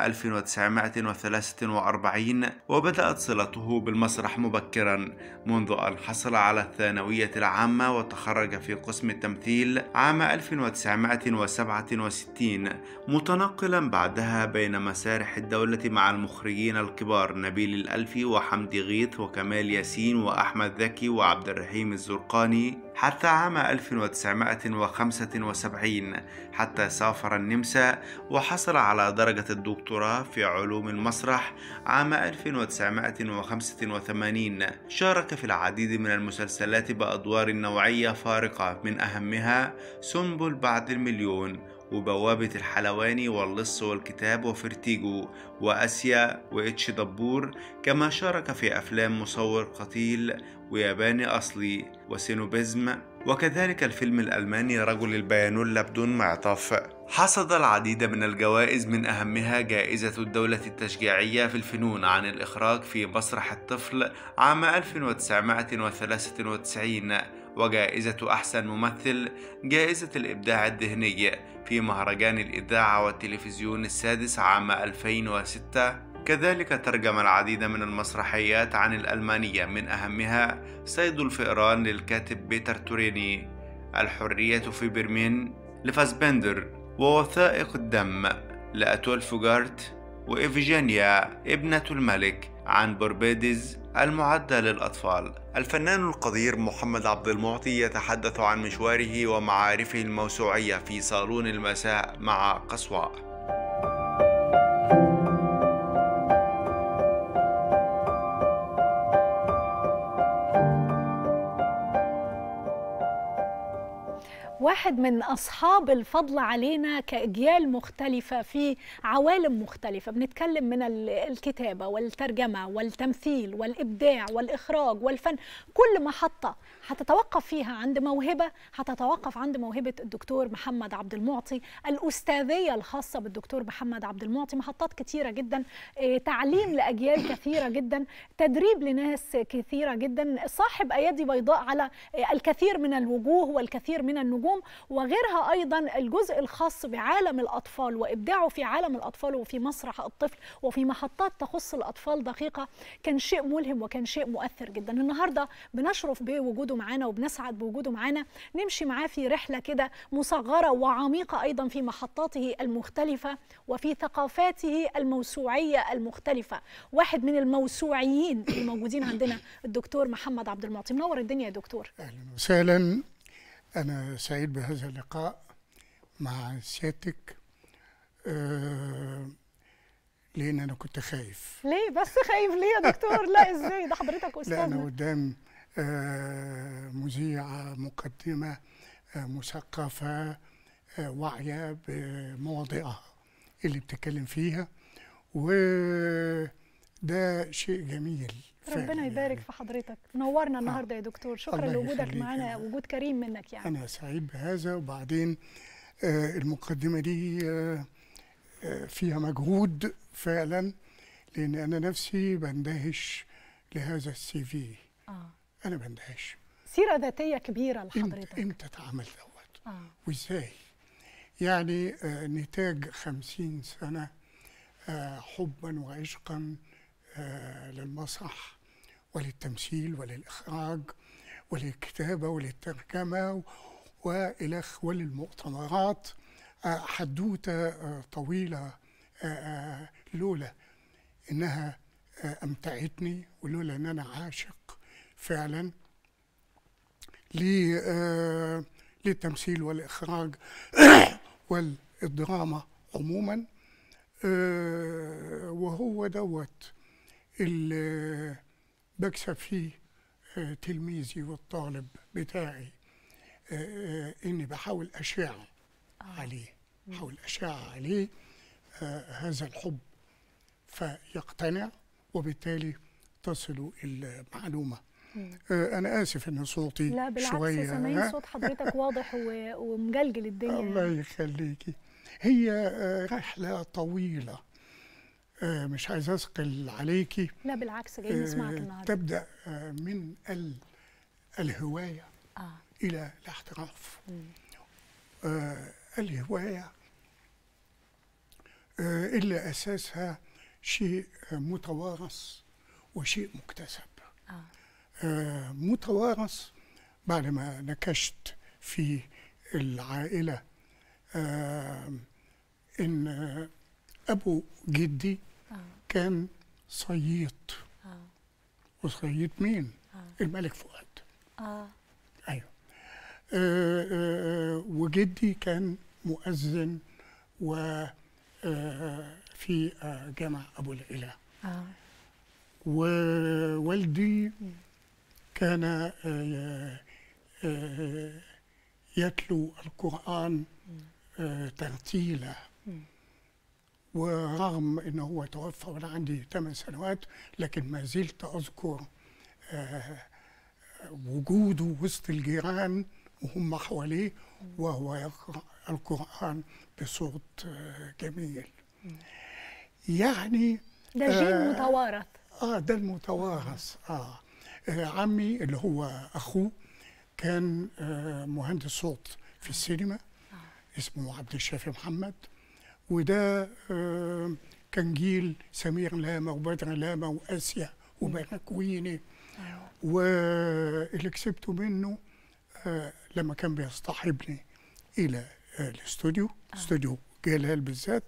1943 وبدأت صلته بالمسرح مبكرا منذ أن حصل على الثانوية العامة وتخرج في قسم التمثيل عام 1967 متنقلا بعدها بين مسارح الدولة مع المخرجين الكبار نبيل الألفي وحمدي غيث وكمال ياسين وأحمد زكي وعبد الرحيم الزرقاني حتى عام 1975 حتى سافر النمسا وحصل على درجة الدكتوراه في علوم المسرح عام 1985 شارك في العديد من المسلسلات بأدوار نوعية فارقة من أهمها سنبل بعد المليون وبوابة الحلواني واللص والكتاب وفرتيجو وأسيا وإتش دبور كما شارك في أفلام مصور قتيل وياباني أصلي وسينوبيزم وكذلك الفيلم الألماني رجل البيانولا بدون معطف حصد العديد من الجوائز من أهمها جائزة الدولة التشجيعية في الفنون عن الإخراج في مسرح الطفل عام 1993 وجائزة أحسن ممثل جائزة الإبداع الذهني في مهرجان الإذاعة والتلفزيون السادس عام 2006 كذلك ترجم العديد من المسرحيات عن الألمانية من أهمها صيد الفئران للكاتب بيتر توريني الحرية في برمين لفاسبندر ووثائق الدم لأتول فوغارت وإفيجينيا ابنة الملك عن بوربيديز المعدة للأطفال الفنان القدير محمد عبد المعطي يتحدث عن مشواره ومعارفه الموسوعية في صالون المساء مع قصواء واحد من أصحاب الفضل علينا كأجيال مختلفة في عوالم مختلفة بنتكلم من الكتابة والترجمة والتمثيل والإبداع والإخراج والفن كل محطة هتتوقف فيها عند موهبة هتتوقف عند موهبة الدكتور محمد عبد المعطي الأستاذية الخاصة بالدكتور محمد عبد المعطي محطات كتيرة جدا تعليم لأجيال كثيرة جدا تدريب لناس كثيرة جدا صاحب أيادي بيضاء على الكثير من الوجوه والكثير من النجوم وغيرها أيضا الجزء الخاص بعالم الأطفال وإبداعه في عالم الأطفال وفي مسرح الطفل وفي محطات تخص الأطفال دقيقة كان شيء ملهم وكان شيء مؤثر جدا النهاردة بنشرف بوجوده معانا وبنسعد بوجوده معانا نمشي معاه في رحلة كده مصغرة وعميقة أيضا في محطاته المختلفة وفي ثقافاته الموسوعية المختلفة واحد من الموسوعيين الموجودين عندنا الدكتور محمد عبد المعطي منور الدنيا يا دكتور أهلا وسهلا أنا سعيد بهذا اللقاء مع سيادتك أه لأن أنا كنت خايف ليه بس خايف ليه يا دكتور لا إزاي ده حضرتك لا أنا أستاذنا قدام أه مذيعة مقدمة أه مثقفة أه واعية بمواضيعها اللي بتتكلم فيها وده شيء جميل ربنا فعلاً يبارك يعني. في حضرتك نورنا النهارده يا دكتور شكرا الله لوجودك يخليك. معانا وجود كريم منك يعني أنا سعيد بهذا وبعدين آه، المقدمة دي آه، آه، فيها مجهود فعلا لأن أنا نفسي بندهش لهذا السي في اه أنا بندهش سيرة ذاتية كبيرة إمتى لحضرتك إمتى اتعمل دوت اه وإزاي يعني آه، نتاج خمسين سنة آه، حبا وعشقا آه، للمسرح وللتمثيل وللإخراج وللكتابة وللترجمة وإلخ وللمؤتمرات آه، حدوتة آه، طويلة آه، آه، لولا إنها آه، أمتعتني ولولا إن أنا عاشق فعلا ل- آه، للتمثيل والإخراج والدراما عموما آه، وهو دوت اللي بكسب فيه آه، تلميذي والطالب بتاعي آه، آه، اني بحاول اشع عليه بحاول اشع عليه آه، هذا الحب فيقتنع وبالتالي تصل المعلومه آه، انا اسف ان صوتي لا بالعكس شويه سامعين ها؟ صوت حضرتك واضح و- ومجلجل الدنيا الله يعني. يخليكي هي آه، رحلة طويلة آه، مش عايز أثقل عليكي لا بالعكس جايين نسمعك آه، النهارده تبدأ آه، من ال- الهواية اه إلى الاحتراف آه الهواية آه اللي أساسها شيء آه، متوارث وشيء مكتسب آه. آه متوارث بعد ما نكشت في العائلة آه إن آه، أبو جدي آه. كان صييط آه. وصييط مين؟ آه. الملك فؤاد اه ايوه آه، آه، وجدي كان مؤذن و آه، في آه، جامع ابو العلا اه ووالدي كان آه، آه، يتلو القرآن آه، ترتيلا ورغم انه هو توفى وانا عندي ثمان سنوات لكن ما زلت اذكر آه، وجوده وسط الجيران وهم حواليه وهو يقرأ القرآن بصوت آه، جميل يعني ده جيل آه، متوارث اه ده المتوارث آه. اه عمي اللي هو اخوه كان آه مهندس صوت في السينما اسمه عبد الشافي محمد وده آه كان جيل سمير لاما وبدر لاما واسيا وبراكويني واللي كسبته منه آه لما كان بيصطحبني الى آه الاستوديو استوديو جلال بالذات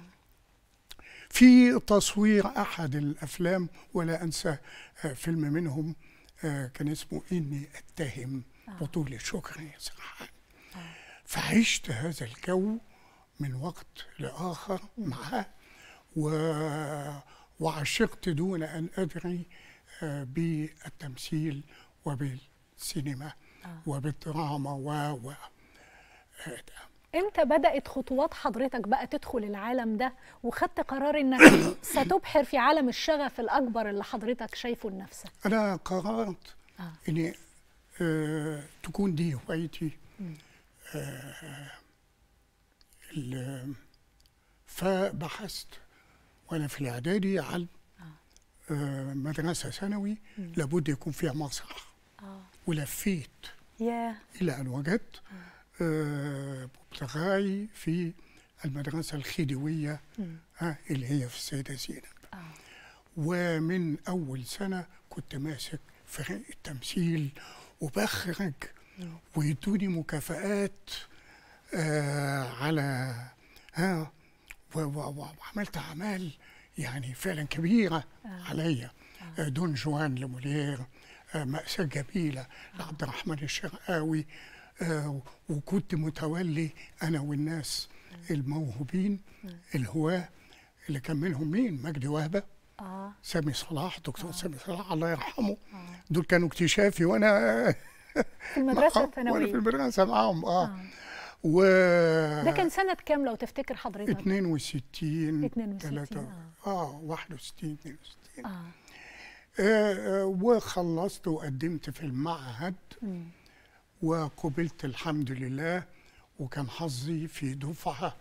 في تصوير احد الافلام ولا انسى آه، فيلم منهم آه، كان اسمه اني اتهم بطولة شكري سرحان فعشت هذا الجو من وقت لاخر معه و... وعشقت دون ان ادري آه، بالتمثيل وبالسينما وبالدراما و و آه، ده. امتى بدات خطوات حضرتك بقى تدخل العالم ده وخدت قرار انك ستبحر في عالم الشغف الاكبر اللي حضرتك شايفه لنفسك انا قررت آه. اني آه تكون دي هوايتي آه ال- فبحثت وانا في الاعدادي عن آه مدرسه ثانوي لابد يكون فيها مسرح اه ولفيت ياه الى ان وجدت آه مبتغاي في المدرسه الخديويه آه اللي هي في السيده زينب آه. ومن اول سنه كنت ماسك فريق التمثيل وبخرج ويدوني مكافآت آه على ها و- و- و- وعملت اعمال يعني فعلا كبيره عليا آه دون جوان لمولير آه مأساة جميلة لعبد الرحمن الشرقاوي آه وكنت متولي أنا والناس الموهوبين الهواة اللي كان منهم مين مجدي وهبة اه سامي صلاح دكتور سامي صلاح الله يرحمه دول كانوا اكتشافي وانا في المدرسه وانا في الثانويه المدرسه معاهم اه, آه. و ده كان سنه كام لو تفتكر حضرتك 62 62 تلاتة- آه. اه 61 62 اه آه آه وخلصت وقدمت في المعهد مم. وقبلت الحمد لله وكان حظي في دفعة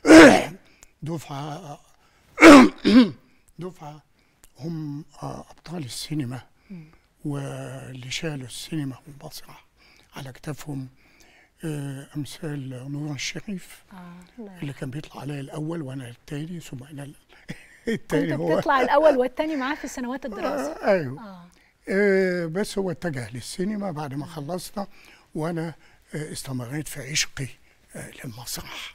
دفعة دفعة هم آه، أبطال السينما واللي شالوا السينما والمسرح على كتافهم آه، أمثال نور الشريف اه لا. اللي كان بيطلع عليا الأول وأنا التاني ثم أنا ال- كنت التاني هو بتطلع الاول والتاني معاه في سنوات الدراسه آه، أيوه اه آه، بس هو اتجه للسينما بعد ما خلصنا وانا آه، استمريت في عشقي آه، للمسرح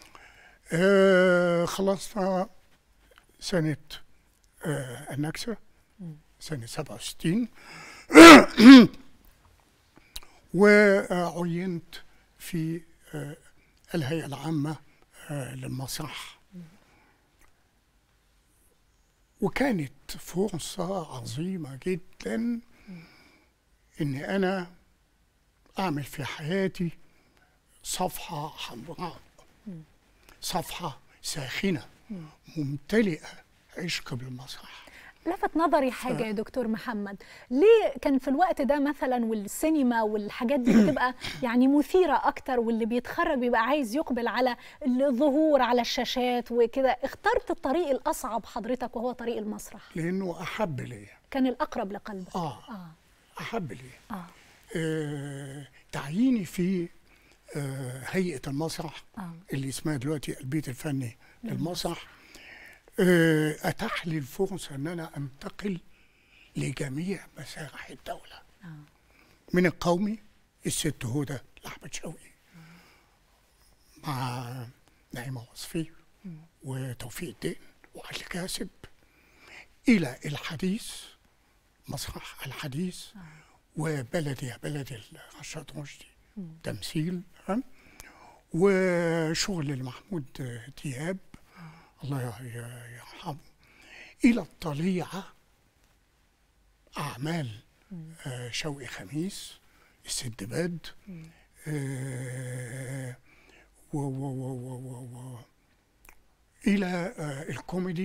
آه، خلصنا سنة آه، النكسة سنة 67 وعينت في آه، الهيئة العامة آه، للمسرح وكانت فرصة عظيمة جدا إني أنا أعمل في حياتي صفحة حمراء صفحة ساخنة ممتلئة عشق بالمسرح لفت نظري حاجه يا دكتور محمد ليه كان في الوقت ده مثلا والسينما والحاجات دي بتبقى يعني مثيره اكتر واللي بيتخرج بيبقى عايز يقبل على الظهور على الشاشات وكده اخترت الطريق الاصعب حضرتك وهو طريق المسرح لأنه أحب لي كان الاقرب لقلبك آه اه أحب لي اه آه، تعييني في آه، هيئه المسرح اه اللي اسمها دلوقتي البيت الفني للمسرح آه، اتاح لي الفرصه ان انا انتقل لجميع مسارح الدوله اه من القومي الست هدى لاحمد شوقي مع نعيمه وصفي وتوفيق الدين وعلي كاسب الى الحديث مسرح الحديث وبلدي يا بلدي رشاد رشدي تمثيل ها؟ وشغل لمحمود دياب الله ي- يرحمه الى الطليعه اعمال آه، شوقي خميس السندباد آه، و و و و و و الى آه، الكوميدي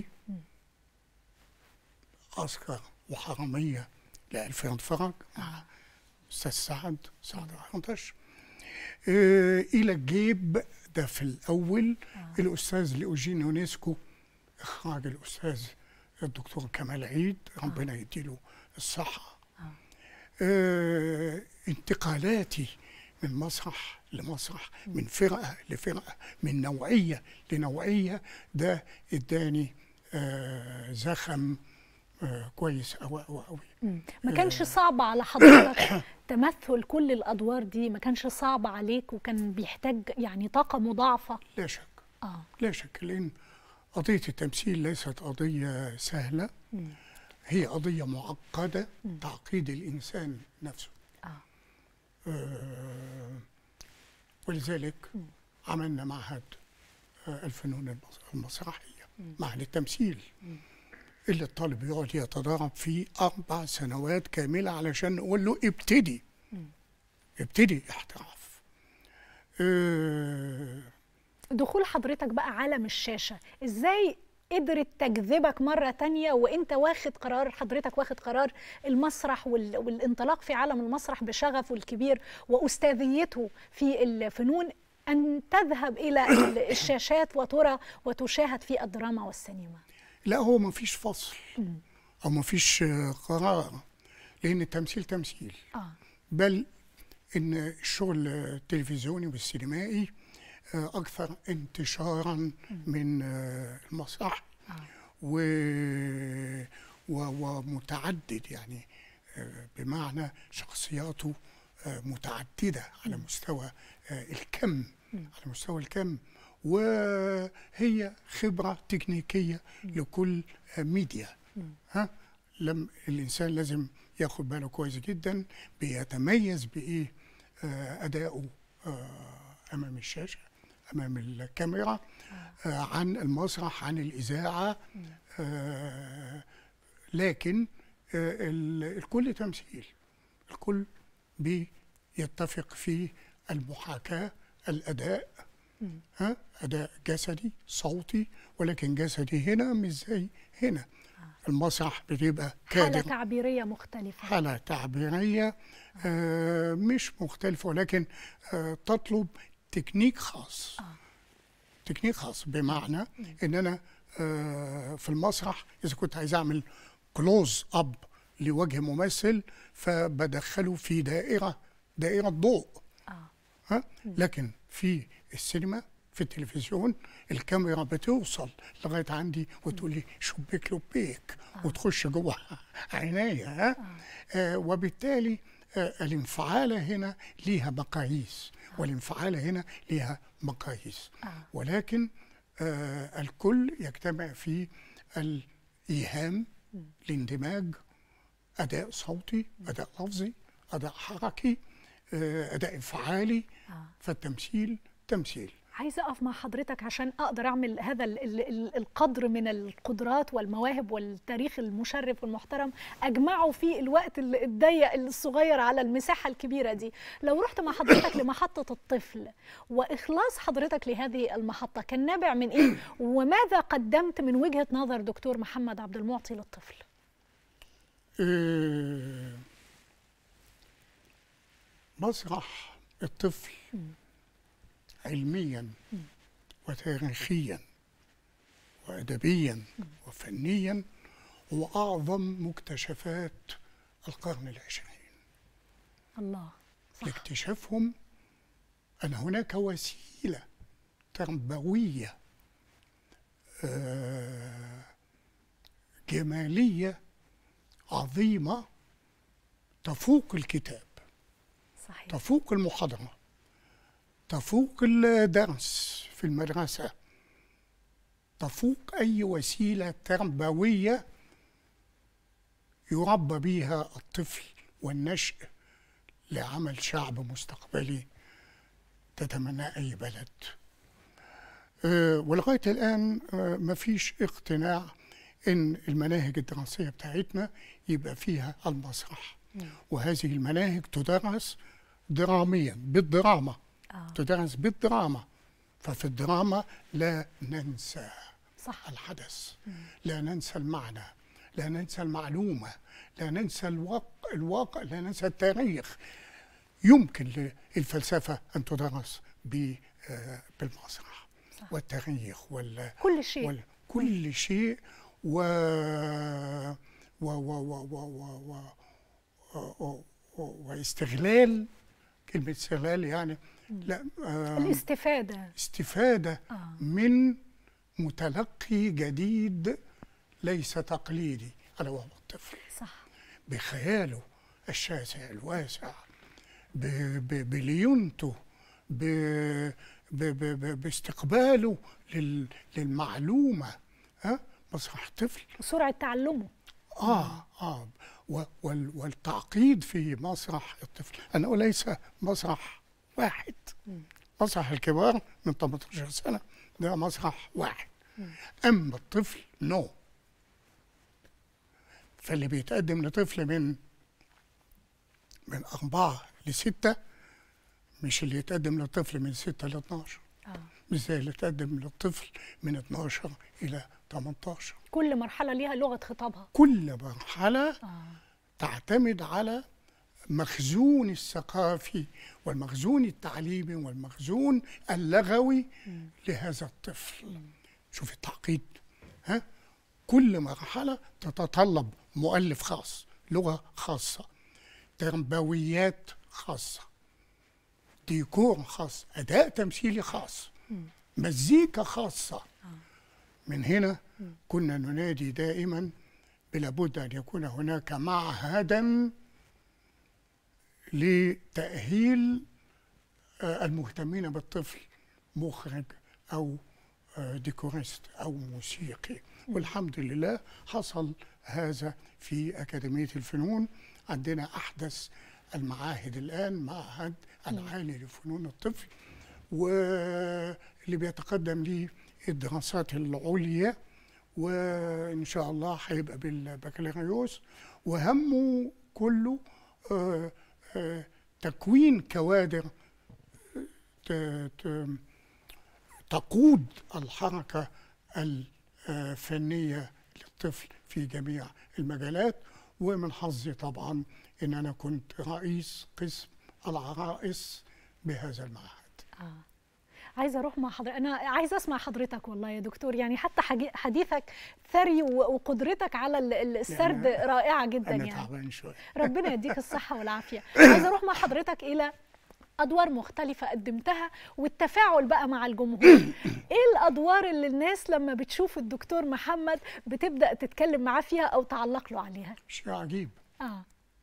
عسكر وحراميه لألفين فرج مع استاذ سعد سعد العنتش آه، الى الجيب ده في الاول الاستاذ لاوجين يونسكو اخراج الاستاذ الدكتور كمال عيد ربنا يديله الصحه آه، انتقالاتي من مسرح لمسرح من فرقه لفرقه من نوعيه لنوعيه ده اداني آه، زخم آه، كويس قوي قوي قوي مم. ما كانش صعب على حضرتك تمثل كل الادوار دي ما كانش صعب عليك وكان بيحتاج يعني طاقه مضاعفه لا شك اه لا شك لأن قضية التمثيل ليست قضية سهلة هي قضية معقدة تعقيد الإنسان نفسه اه آه ولذلك عملنا معهد آه الفنون المس- المسرحية معهد التمثيل اللي الطالب يقعد يتدرب فيه أربع سنوات كاملة علشان نقول له ابتدي ابتدي احتراف آه دخول حضرتك بقى عالم الشاشة ازاي قدرت تجذبك مرة تانية وانت واخد قرار حضرتك واخد قرار المسرح وال... والانطلاق في عالم المسرح بشغفه الكبير وأستاذيته في الفنون أن تذهب إلى ال- الشاشات وترى وتشاهد في الدراما والسينما لا هو ما فيش فصل او ما فيش آه، قرار لان التمثيل تمثيل آه. بل ان الشغل التلفزيوني والسينمائي آه، اكثر انتشارا من آه، المسرح و... و... ومتعدد يعني آه، بمعنى شخصياته آه، متعدده على مستوى آه، الكم على مستوى الكم وهي خبره تكنيكيه لكل آه، ميديا ها لم الانسان لازم ياخد باله كويس جدا بيتميز بايه آه، اداؤه آه، امام الشاشه امام الكاميرا آه، عن المسرح عن الاذاعه آه، لكن آه، ال- الكل تمثيل الكل بيتفق في المحاكاه الاداء ها اداء جسدي صوتي ولكن جسدي هنا مش زي هنا المسرح بتبقى حالة كادر تعبيرية مختلفة حالة تعبيرية آه مش مختلفة ولكن آه تطلب تكنيك خاص تكنيك خاص بمعنى ان انا آه في المسرح اذا كنت عايز اعمل كلوز اب لوجه ممثل فبدخله في دائرة دائرة ضوء آه. ها لكن في السينما في التلفزيون الكاميرا بتوصل لغايه عندي وتقول لي شبيك لبيك وتخش جوه عينيا ها آه وبالتالي آه الانفعالة هنا ليها مقاييس والانفعالة هنا ليها مقاييس ولكن آه الكل يجتمع في الإيهام الاندماج أداء صوتي أداء لفظي أداء حركي آه أداء انفعالي فالتمثيل تمثيل عايزه اقف مع حضرتك عشان اقدر اعمل هذا ال- ال- ال- القدر من القدرات والمواهب والتاريخ المشرف والمحترم اجمعه في الوقت ال- الضيق الصغير على المساحه الكبيره دي لو رحت مع حضرتك لمحطه الطفل واخلاص حضرتك لهذه المحطه كان نابع من ايه وماذا قدمت من وجهه نظر دكتور محمد عبد المعطي للطفل آه، مسرح الطفل علميا وتاريخيا وادبيا وفنيا هو اعظم مكتشفات القرن العشرين الله لاكتشافهم أن هناك وسيلة تربوية آه، جمالية عظيمة تفوق الكتاب صحيح تفوق المحاضرة تفوق الدرس في المدرسة تفوق أي وسيلة تربوية يربى بها الطفل والنشء لعمل شعب مستقبلي تتمنى أي بلد آه، ولغاية الآن آه، مفيش اقتناع إن المناهج الدراسية بتاعتنا يبقى فيها المسرح وهذه المناهج تدرس دراميا بالدراما آه. تدرس بالدراما ففي الدراما لا ننسى صح الحدث لا ننسى المعنى لا ننسى المعلومة لا ننسى الواقع, الواقع لا ننسى التاريخ يمكن للفلسفة أن تدرس ب- آه، بالمسرح والتاريخ وال كل شيء وال- كل شيء و و و و و و و و و واستغلال كلمة استغلال يعني لا آه الاستفادة استفادة آه. من متلقي جديد ليس تقليدي ألا وهو الطفل صح بخياله الشاسع الواسع ب- ب- بليونته ب- ب- ب- ب- باستقباله لل- للمعلومة ها مسرح طفل سرعة تعلمه آه آه و- وال- والتعقيد في مسرح الطفل أنه ليس مسرح واحد مسرح الكبار من 18 سنة ده مسرح واحد أما الطفل نو فاللي بيتقدم لطفل من من أربعة لستة مش اللي يتقدم لطفل من ستة ل 12 آه. مش زي اللي يتقدم للطفل من 12 إلى 18 كل مرحلة ليها لغة خطابها كل مرحلة آه. تعتمد على مخزون الثقافي والمخزون التعليمي والمخزون اللغوي لهذا الطفل شوف التعقيد ها كل مرحلة تتطلب مؤلف خاص لغة خاصة تربويات خاصة ديكور خاص أداء تمثيلي خاص مزيكا خاصة من هنا كنا ننادي دائما لابد أن يكون هناك معهدا لتأهيل آه، المهتمين بالطفل مخرج أو آه، ديكوريست أو موسيقي والحمد لله حصل هذا في أكاديمية الفنون عندنا أحدث المعاهد الآن معهد العالي لفنون الطفل واللي بيتقدم ليه الدراسات العليا وإن شاء الله هيبقى بالبكالوريوس وهمه كله آه، آه، تكوين كوادر ت- ت- تقود الحركة الفنية للطفل في جميع المجالات ومن حظي طبعا ان انا كنت رئيس قسم العرائس بهذا المعهد آه. عايزه اروح مع حضرتك انا عايزه اسمع حضرتك والله يا دكتور يعني حتى حجي- حديثك ثري و- وقدرتك على ال- ال- السرد يعني رائعه جدا انا يعني تعبان شويه ربنا يديك الصحه والعافيه عايزه اروح مع حضرتك الى ادوار مختلفه قدمتها والتفاعل بقى مع الجمهور ايه الادوار اللي الناس لما بتشوف الدكتور محمد بتبدا تتكلم معاه فيها او تعلق له عليها شيء عجيب اه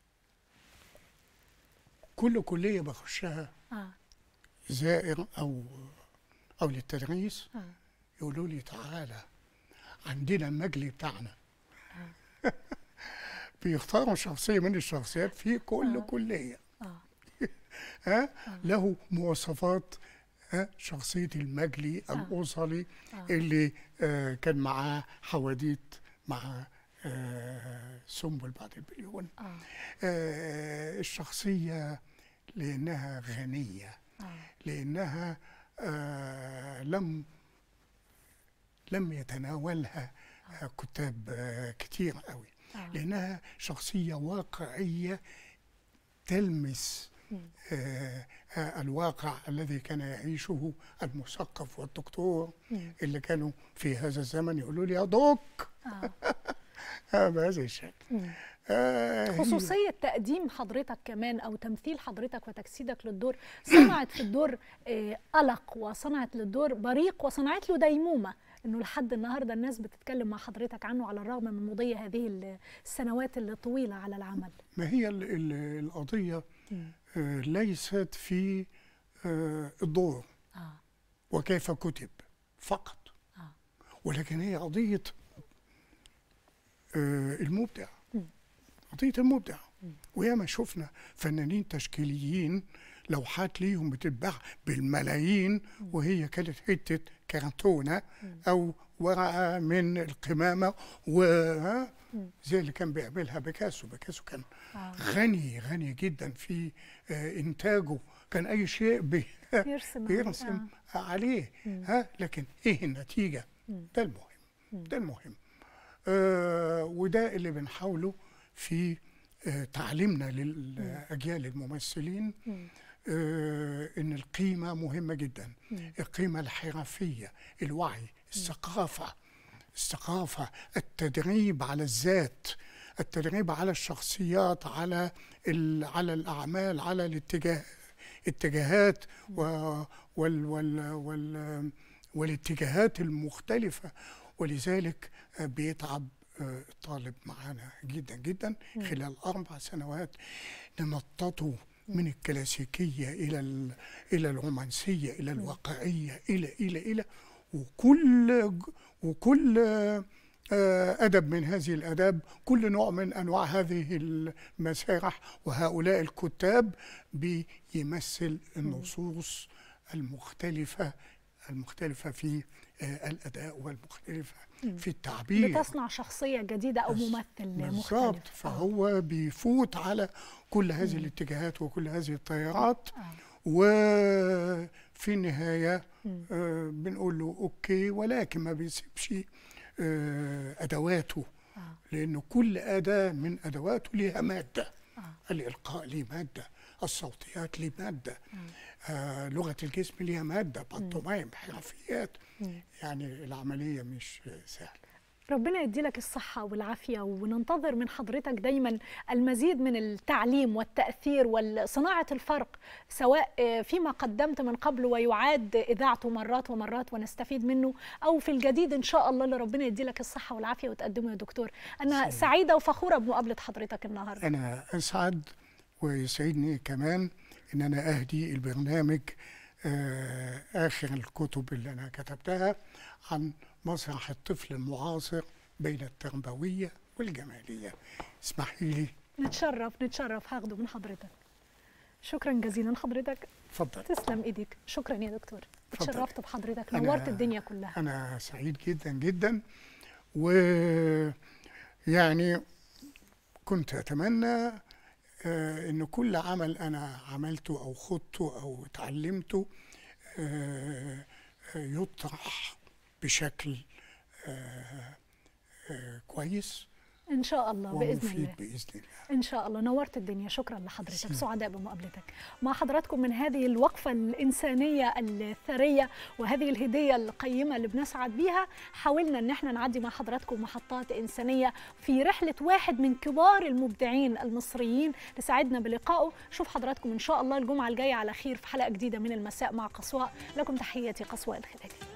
كل كليه بخشها اه زائر او او للتدريس آه. يقولوا لي تعالى عندنا المجلي بتاعنا بيختاروا شخصيه من الشخصيات في كل كليه آه. ها له مواصفات ها شخصيه المجلي الاسري اللي آه كان معاه حواديت مع آه سنبل بعد البليون آه. آه الشخصيه لانها غنيه آه. لانها آه لم لم يتناولها آه كتاب آه كتير قوي آه. لانها شخصيه واقعيه تلمس آه آه الواقع الذي كان يعيشه المثقف والدكتور اللي كانوا في هذا الزمن يقولوا لي يا دوك آه. آه بهذا الشكل مم. آه هي- خصوصية تقديم حضرتك كمان أو تمثيل حضرتك وتجسيدك للدور صنعت في الدور آه، قلق وصنعت للدور بريق وصنعت له ديمومة إنه لحد النهاردة الناس بتتكلم مع حضرتك عنه على الرغم من مضي هذه السنوات الطويلة على العمل ما هي ال- ال- القضية آه ليست في آه الدور آه. وكيف كتب فقط آه. ولكن هي قضية آه المبدع قضية المبدع وياما شفنا فنانين تشكيليين لوحات ليهم بتتباع بالملايين وهي كانت حتة كرتونة أو ورقة من القمامة و ها؟ زي اللي كان بيعملها بيكاسو بيكاسو كان غني غني جدا في آه، إنتاجه كان أي شيء بي يرسم عليه، بيرسم عليه ها لكن إيه النتيجة ده المهم ده المهم آه وده اللي بنحاوله في آه تعليمنا للأجيال الممثلين آه إن القيمة مهمة جدا القيمة الحرفية الوعي الثقافة الثقافة التدريب على الذات التدريب على الشخصيات على ال- على الأعمال على الاتجاه اتجاهات و وال وال وال والاتجاهات المختلفة ولذلك آه، بيتعب آه، الطالب معانا جدا جدا خلال أربع سنوات ننططه من الكلاسيكية إلى ال- إلى الرومانسية إلى الواقعية إلى إلى إلى وكل وكل آه، آه، أدب من هذه الأداب كل نوع من أنواع هذه المسارح وهؤلاء الكتاب بيمثل النصوص المختلفة المختلفة في آه، الأداء والمختلفة في التعبير بتصنع شخصية جديدة أو ممثل مختلف بالظبط آه. فهو بيفوت على كل هذه الاتجاهات وكل هذه التيارات وفي النهاية آه بنقول له أوكي ولكن ما بيسيبش آه أدواته لأنه كل أداة من أدواته لها مادة الإلقاء ليه مادة الصوتيات ليه مادة آه لغة الجسم ليها مادة بانتومايم حرفيات يعني العملية مش سهلة ربنا يديلك الصحة والعافية وننتظر من حضرتك دايما المزيد من التعليم والتأثير وصناعة الفرق سواء آه، فيما قدمت من قبل ويعاد إذاعته مرات ومرات ونستفيد منه أو في الجديد إن شاء الله اللي ربنا يديلك الصحة والعافية وتقدمه يا دكتور أنا سعيدة وفخورة بمقابلة حضرتك النهاردة أنا أسعد ويسعدني كمان إن أنا أهدي البرنامج آه، آخر الكتب اللي أنا كتبتها عن مسرح الطفل المعاصر بين التربوية والجمالية اسمحي لي نتشرف نتشرف هاخده من حضرتك شكرا جزيلا لحضرتك اتفضل تسلم ايديك شكرا يا دكتور اتفضل. اتشرفت بحضرتك أنا- نورت الدنيا كلها أنا سعيد جدا جدا و يعني كنت أتمنى آه، إن كل عمل أنا عملته أو خضته أو اتعلمته آه، آه، يطرح بشكل آه، آه، كويس ان شاء الله باذن ومفيد الله بإذن الله ان شاء الله نورت الدنيا شكرا لحضرتك ميرسي. سعداء بمقابلتك مع حضراتكم من هذه الوقفه الانسانيه الثريه وهذه الهديه القيمه اللي بنسعد بيها حاولنا ان احنا نعدي مع حضراتكم محطات انسانيه في رحله واحد من كبار المبدعين المصريين لسعدنا بلقائه شوف حضراتكم ان شاء الله الجمعه الجايه على خير في حلقه جديده من المساء مع قصواء لكم تحياتي قصواء الخلالي